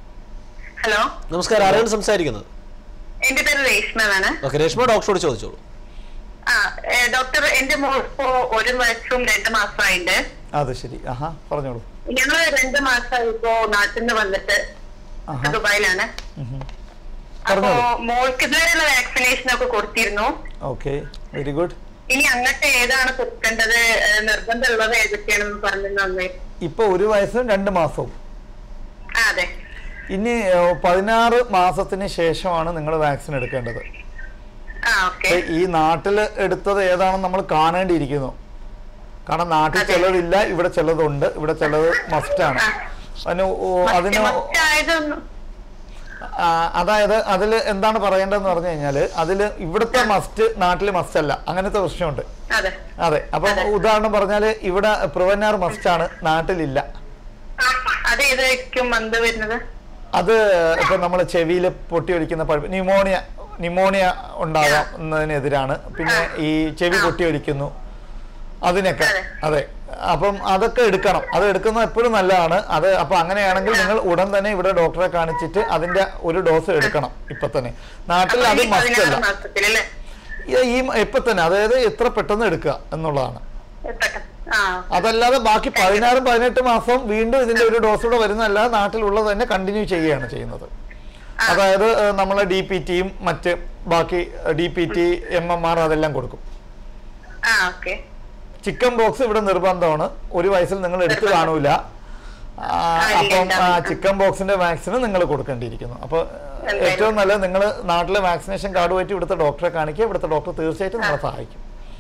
ഹലോ നമസ്കാരം ആരാണ് സംസാരിക്കുന്നത് എന്റെ പേര് രേഷ്മ എന്നാണ് ഓക്കെ രേഷ്മ ഡോക്ടറോട് ചോദിച്ചോളൂ ആ ഏ, ഡോക്ടർ എന്റെ മോൾ ഇപ്പോ ഒരു വയസ്സും രണ്ട് മാസമായിട്ട് അത് ശരി ആഹാ പറഞ്ഞോളൂ ഞങ്ങള് രണ്ട് മാസമായി ഇപ്പോ നാട്ടിൽ നിന്ന് വന്നിട്ട് ദുബായിലാണ് അപ്പോ മോൾക്ക് ഇതുവരെയുള്ള വാക്സിനേഷൻ ഒക്കെ കൊടുത്തിരുന്നു ഓക്കെ വെരി ഗുഡ് ഇനി അങ്ങനത്തെ ഏതാണ് കൊടുക്കേണ്ടത് ഏഹ് നിർബന്ധമുള്ളത് ഏതൊക്കെയാണെന്ന് പറഞ്ഞു നന്നായി ഇപ്പോൾ ഒരു വയസ്സും രണ്ട് മാസവും ആ അതെ ഇനി ഏഹ്, പതിനാറ് മാസത്തിന് ശേഷമാണ് നിങ്ങൾ വാക്സിൻ എടുക്കേണ്ടത് ആ ഓക്കെ അപ്പൊ ഈ നാട്ടിൽ എടുത്തത് ഏതാണെന്ന് നമ്മൾ കാണേണ്ടിയിരിക്കുന്നു കാരണം നാട്ടിൽ ചിലതില്ല ഇവിടെ ചിലതുണ്ട് ഇവിടെ ചിലത് മസ്റ്റാണ് അതിന് ഓ- അതിന് ആയതൊന്നും ആ, അതായത് അതിൽ എന്താണ് പറയേണ്ടതെന്ന് പറഞ്ഞു കഴിഞ്ഞാൽ അതിൽ ഇവിടുത്തെ മസ്റ്റ് നാട്ടിൽ മസ്റ്റ് അല്ല അങ്ങനത്തെ പ്രശ്നമുണ്ട് അതെ അതെ അപ്പൊ ഉദാഹരണം പറഞ്ഞാൽ ഇവിടെ പ്രിവനാർ മസ്റ്റാണ് നാട്ടിലില്ല അത് ഏതായിരിക്കും മന്ത് വരുന്നത് അത് ഇപ്പൊ നമ്മൾ ചെവിയിൽ പൊട്ടി ഒലിക്കുന്ന പഴുപ്പ് ന്യൂമോണിയ ന്യൂമോണിയ ഉണ്ടാകാം എന്നതിനെതിരാണ് പിന്നെ ഈ ചെവി പൊട്ടി ഒലിക്കുന്നു അതിനൊക്കെ അതെ അപ്പം അതൊക്കെ എടുക്കണം അത് എടുക്കുന്നത് എപ്പോഴും നല്ലതാണ് അത് അപ്പൊ അങ്ങനെയാണെങ്കിൽ നിങ്ങൾ ഉടൻ തന്നെ ഇവിടെ ഡോക്ടറെ കാണിച്ചിട്ട് അതിന്റെ ഒരു ഡോസ് എടുക്കണം ഇപ്പൊ തന്നെ നാട്ടിൽ അത് ഈ മസ്റ്റ് പതിനാറ് അല്ല മാസത്തിലല്ലേ ഈ- ഈ ഇപ്പൊ തന്നെ അതായത് എത്ര പെട്ടെന്ന് എടുക്കുക എന്നുള്ളതാണ് പെട്ടെന്ന് ആ അതല്ലാതെ ബാക്കി പതിനാറും പതിനെട്ട് മാസം വീണ്ടും ഇതിന്റെ ഒരു ഡോസ് കൂടെ വരുന്നതല്ലാതെ നാട്ടിലുള്ളത് തന്നെ കണ്ടിന്യൂ ചെയ്യുകയാണ് ചെയ്യുന്നത് അതായത് ഏഹ്, നമ്മളെ ഡി പി ടിയും മറ്റ് ബാക്കി D P T M M R അതെല്ലാം കൊടുക്കും ആ ഓക്കെ ചിക്കൻ ബോക്സ് ഇവിടെ നിർബന്ധമാണ് ഒരു വയസ്സിൽ നിങ്ങൾ എടുത്തു കാണൂല ആ, അപ്പം ആ, ചിക്കൻ ബോക്സിന്റെ വാക്സിന് നിങ്ങൾ കൊടുക്കേണ്ടിയിരിക്കുന്നു അപ്പോൾ ഏറ്റവും നല്ലത് നിങ്ങൾ നാട്ടിലെ വാക്സിനേഷൻ കാർഡുമായിട്ട് ഇവിടുത്തെ ഡോക്ടറെ കാണിക്കുക ഇവിടുത്തെ ഡോക്ടർ തീർച്ചയായിട്ടും നമ്മളെ സഹായിക്കും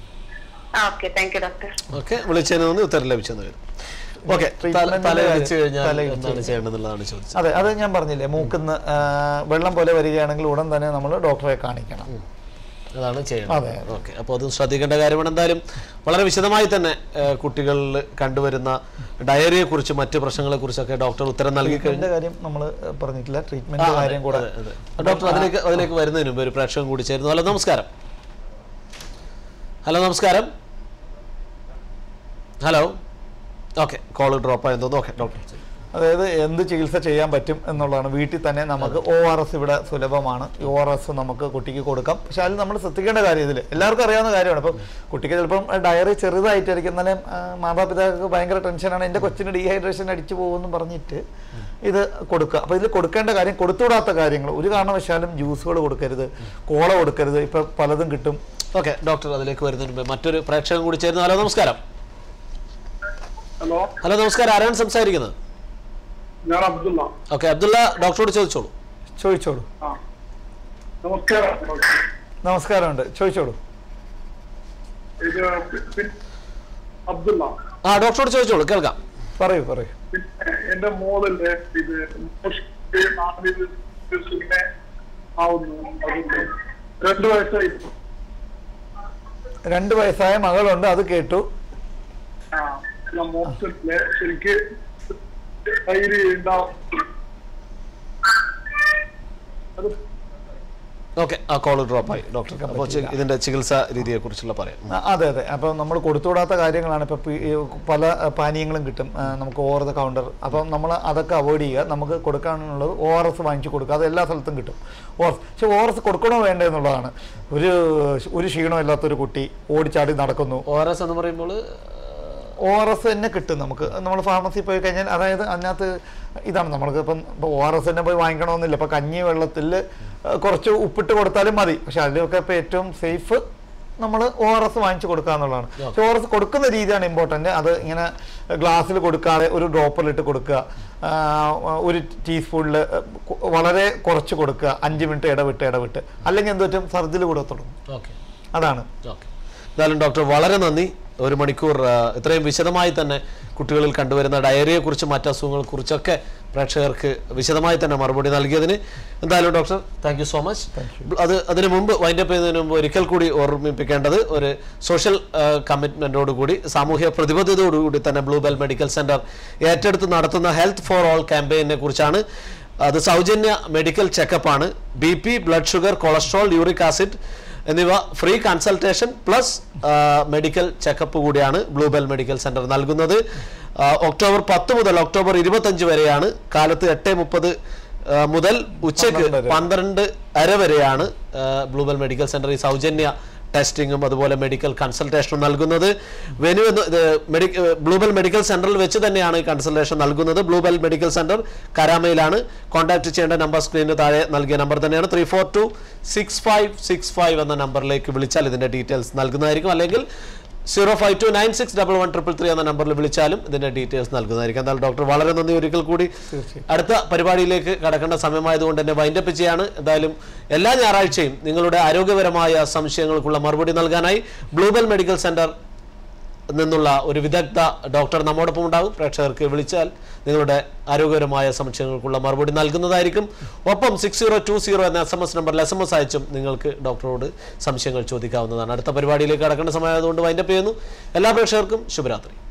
ആ okay thank you doctor okay വിളിച്ചതിന് നന്ദി ഉത്തരം ലഭിച്ചെന്ന് വരും ഓക്കെ treatment തല ന്റെ വെച്ച് കഴിഞ്ഞാൽ തല വെച്ച് എന്താണ് ചെയ്യേണ്ടതെന്നുള്ളതാണ് ചോദിച്ചത് അതെ അത് ഞാൻ പറഞ്ഞില്ലേ മൂക്കുന്ന് ആ, വെള്ളം പോലെ വരികയാണെങ്കിൽ ഉടൻ തന്നെ നമ്മൾ ഡോക്ടറെ കാണിക്കണം അതാണ് അതെ, ചെയ്യേണ്ടത് അതെ. ഓക്കെ അപ്പോൾ അത് ശ്രദ്ധിക്കേണ്ട കാര്യമാണ് എന്തായാലും വളരെ വിശദമായി തന്നെ ഏഹ്, കുട്ടികളിൽ കണ്ടുവരുന്ന ഡയറിയെ കുറിച്ച് മറ്റ് പ്രശ്നങ്ങളെ കുറിച്ചൊക്കെ ഡോക്ടർ ഉത്തരം നൽകി കഴിഞ്ഞു ട്രീറ്റ്മെന്റിന്റെ കാര്യം നമ്മൾ പറഞ്ഞിട്ടില്ല ആ, ട്രീറ്റ്മെന്റ് അതെ, കാര്യം കൂടെ അതെ, അതെ. ഡോക്ടർ അതിലേക്ക് അതിലേക്ക് വരുന്നതിന് മുമ്പ് ഒരു പ്രേക്ഷകൻ കൂടി ചേരുന്നു ഹലോ നമസ്കാരം ഹലോ നമസ്കാരം ഹലോ ഓക്കെ കോൾ ഡ്രോപ്പ് ആയെന്ന് തോന്നുന്നു ഓക്കെ ഡോക്ടർ അതായത് എന്ത് ചികിത്സ ചെയ്യാൻ പറ്റും എന്നുള്ളതാണ് വീട്ടിൽ തന്നെ നമുക്ക് ഒ ആർ എസ് ഇവിടെ സുലഭമാണ് ഒ ആർ എസ് നമുക്ക് കുട്ടിക്ക് കൊടുക്കാം പക്ഷെ അതിൽ നമ്മൾ ശ്രദ്ധിക്കേണ്ട കാര്യം ഇതിൽ എല്ലാവർക്കും അറിയാവുന്ന കാര്യമാണ് ഇപ്പം കുട്ടിക്ക് ചിലപ്പം ഡയറി ചെറുതായിട്ടായിരിക്കും എന്നാലും ആ, മാതാപിതാക്കൾക്ക് ഭയങ്കര ടെൻഷനാണ് എൻ്റെ കൊച്ചിന് ഡീഹൈഡ്രേഷൻ അടിച്ചു പോകുമെന്ന് പറഞ്ഞിട്ട് ഇത് കൊടുക്കുക അപ്പോൾ ഇതിൽ കൊടുക്കേണ്ട കാര്യം കൊടുത്തുവിടാത്ത കാര്യങ്ങൾ ഒരു കാരണവശാലും ജ്യൂസുകൾ കൊടുക്കരുത് കോള കൊടുക്കരുത് ഇപ്പം പലതും കിട്ടും ഓക്കെ ഡോക്ടർ അതിലേക്ക് വരുന്നതിന് മുമ്പ് മറ്റൊരു പ്രേക്ഷകൻ കൂടി ചേരുന്നു ഹലോ നമസ്കാരം ഹലോ ഹലോ നമസ്കാരം ആരാണ് സംസാരിക്കുന്നത് ഞാൻ അബ്ദുള്ള ഓക്കെ അബ്ദുള്ള ഡോക്ടറോട് ചോദിച്ചോളൂ ചോദിച്ചോളൂ ആ നമസ്കാരം നമസ്കാരമുണ്ട് ചോദിച്ചോളൂ ഇത് പി- പി- അബ്ദുള്ള ആ ഡോക്ടറോട് ചോദിച്ചോളൂ കേൾക്കാം പറയൂ പറയൂ പിന്നെ എന്റെ മോളില് ഇത് മോശം നാലില് പിന്നെ ആവുന്നു അതിന്റെ രണ്ടു വയസ്സായി രണ്ട് വയസ്സായ മകളുണ്ട് അത് കേട്ടു ആ മോശത്തില് ശരിക്ക് തൈര് ഉണ്ടാവും അത് ഓക്കെ ആ കോൾ ഡ്രോപ്പ് ആയി ഡോക്ടർ അപ്പോൾ ചി- ഇതിന്റെ ചികിത്സാ രീതിയെ കുറിച്ചുള്ള പറയാം ആ, അതെ അതെ അപ്പം നമ്മൾ കൊടുത്തുവിടാത്ത കാര്യങ്ങളാണ് ഇപ്പോൾ പല ആ, പാനീയങ്ങളും കിട്ടും ആ, നമുക്ക് ഓവർ ദ കൗണ്ടർ അപ്പം നമ്മൾ അതൊക്കെ അവോയ്ഡ് ചെയ്യുക നമുക്ക് കൊടുക്കാനുള്ളത് ഒ ആർ എസ് വാങ്ങിച്ചു കൊടുക്കുക അത് എല്ലാ സ്ഥലത്തും കിട്ടും ഒ ആർ എസ് പക്ഷെ ഒ ആർ എസ് കൊടുക്കണോ വേണ്ടേ എന്നുള്ളതാണ് ഒരു ഒരു ക്ഷീണമില്ലാത്തൊരു കുട്ടി ഓടിച്ചാടി നടക്കുന്നു ഒ ആർ എസ് എന്ന് പറയുമ്പോൾ ഒ ആർ എസ് തന്നെ കിട്ടും നമുക്ക് നമ്മൾ ഫാർമസി പോയി കഴിഞ്ഞാൽ അതായത് അതിനകത്ത് ഇതാണ് നമ്മൾക്ക് ഇപ്പം ഇപ്പോൾ ഒ ആർ എസ് തന്നെ പോയി വാങ്ങിക്കണമെന്നില്ല ഇപ്പം കഞ്ഞി വെള്ളത്തിൽ കുറച്ച് ഉപ്പിട്ട് കൊടുത്താലും മതി പക്ഷെ അതിലൊക്കെ ഇപ്പോൾ ഏറ്റവും സേഫ് നമ്മൾ ഒ ആർ എസ് വാങ്ങിച്ച് കൊടുക്കുക എന്നുള്ളതാണ് പക്ഷെ ഒ ആർ എസ് കൊടുക്കുന്ന രീതിയാണ് ഇമ്പോർട്ടൻ്റ് അത് ഇങ്ങനെ ഗ്ലാസ്സിൽ കൊടുക്കാതെ ഒരു ഡ്രോപ്പറിലിട്ട് കൊടുക്കുക ആ, ഒരു ടീസ്പൂണിൽ വളരെ കുറച്ച് കൊടുക്കുക അഞ്ച് മിനിറ്റ് ഇടവിട്ട് ഇടവിട്ട് അല്ലെങ്കിൽ എന്ത് പറ്റും സർജിൽ കൂടെ തുടങ്ങും ഓക്കെ അതാണ് ഓക്കെ എന്തായാലും ഡോക്ടർ വളരെ നന്ദി ഒരു മണിക്കൂർ ആ, ഇത്രയും വിശദമായി തന്നെ കുട്ടികളിൽ കണ്ടുവരുന്ന ഡയറിയെക്കുറിച്ചും മറ്റ് അസുഖങ്ങളെ കുറിച്ചൊക്കെ പ്രേക്ഷകർക്ക് വിശദമായി തന്നെ മറുപടി നൽകിയതിന് എന്തായാലും doctor thank you so much അത് അതിനു മുമ്പ് വൈൻഡപ്പ് ചെയ്യുന്നതിന് മുമ്പ് ഒരിക്കൽ കൂടി ഓർമ്മിപ്പിക്കേണ്ടത് ഒരു സോഷ്യൽ കമ്മിറ്റ്മെൻറ്റോട് കൂടി സാമൂഹ്യ പ്രതിബദ്ധതയോടുകൂടി തന്നെ ബ്ലൂ ബെൽ മെഡിക്കൽ സെൻറ്റർ ഏറ്റെടുത്ത് നടത്തുന്ന ഹെൽത്ത് ഫോർ ഓൾ ക്യാമ്പയിനെ കുറിച്ചാണ് അത് സൗജന്യ മെഡിക്കൽ ചെക്കപ്പാണ് B P blood sugar cholesterol uric acid എന്നിവ free consultation plus medical checkup കൂടിയാണ് ബ്ലൂബെൽ മെഡിക്കൽ സെന്റർ നൽകുന്നത് ആ, ഒക്ടോബർ പത്ത് മുതൽ ഒക്ടോബർ ഇരുപത്തഞ്ച് വരെയാണ് കാലത്ത് എട്ട് മുപ്പത് മുതൽ ഉച്ചയ്ക്ക് പന്ത്രണ്ട് വരെ. പന്ത്രണ്ട് അര വരെയാണ് ബ്ലൂബെൽ മെഡിക്കൽ സെന്റർ ഈ സൗജന്യ ടെസ്റ്റിങ്ങും അതുപോലെ മെഡിക്കൽ കൺസൾട്ടേഷനും നൽകുന്നത് വെനു എന്ന് ഇത് മെഡി ബ്ലൂബെൽ മെഡിക്കൽ സെന്ററിൽ വെച്ച് തന്നെയാണ് ഈ കൺസൾട്ടേഷൻ നൽകുന്നത് ബ്ലൂബെൽ മെഡിക്കൽ സെന്റർ കരാമയിലാണ് കോൺടാക്ട് ചെയ്യേണ്ട നമ്പർ സ്ക്രീനിന് താഴെ നൽകിയ നമ്പർ തന്നെയാണ് three four two six five six five എന്ന നമ്പറിലേക്ക് വിളിച്ചാൽ ഇതിന്റെ ഡീറ്റെയിൽസ് നൽകുന്നതായിരിക്കും അല്ലെങ്കിൽ zero five two nine six double one triple three എന്ന നമ്പറിൽ വിളിച്ചാലും ഇതിന്റെ ഡീറ്റെയിൽസ് നൽകുന്നതായിരിക്കും എന്തായാലും ഡോക്ടർ വളരെ നന്ദി ഒരിക്കൽ കൂടി അടുത്ത പരിപാടിയിലേക്ക് കടക്കേണ്ട സമയമായതുകൊണ്ട് തന്നെ വൈൻഡപ്പ് ചെയ്യാണ് എന്തായാലും എല്ലാ ഞായറാഴ്ചയും നിങ്ങളുടെ ആരോഗ്യപരമായ സംശയങ്ങൾക്കുള്ള മറുപടി നൽകാനായി ബ്ലൂബെൽ മെഡിക്കൽ സെന്റർ നിന്നുള്ള ഒരു വിദഗ്ധ ഡോക്ടർ നമ്മോടൊപ്പം ഉണ്ടാകും പ്രേക്ഷകർക്ക് വിളിച്ചാൽ നിങ്ങളുടെ ആരോഗ്യപരമായ സംശയങ്ങൾക്കുള്ള മറുപടി നൽകുന്നതായിരിക്കും ഒപ്പം സിക്സ് സീറോ ടു സീറോ എന്ന എസ് എം എസ് നമ്പറിൽ എസ് എം എസ് അയച്ചും നിങ്ങൾക്ക് ഡോക്ടറോട് സംശയങ്ങൾ ചോദിക്കാവുന്നതാണ് അടുത്ത പരിപാടിയിലേക്ക് കടക്കേണ്ട സമയമായതുകൊണ്ട് വൈൻഡപ്പ് ചെയ്യുന്നു എല്ലാ പ്രേക്ഷകർക്കും ശുഭരാത്രി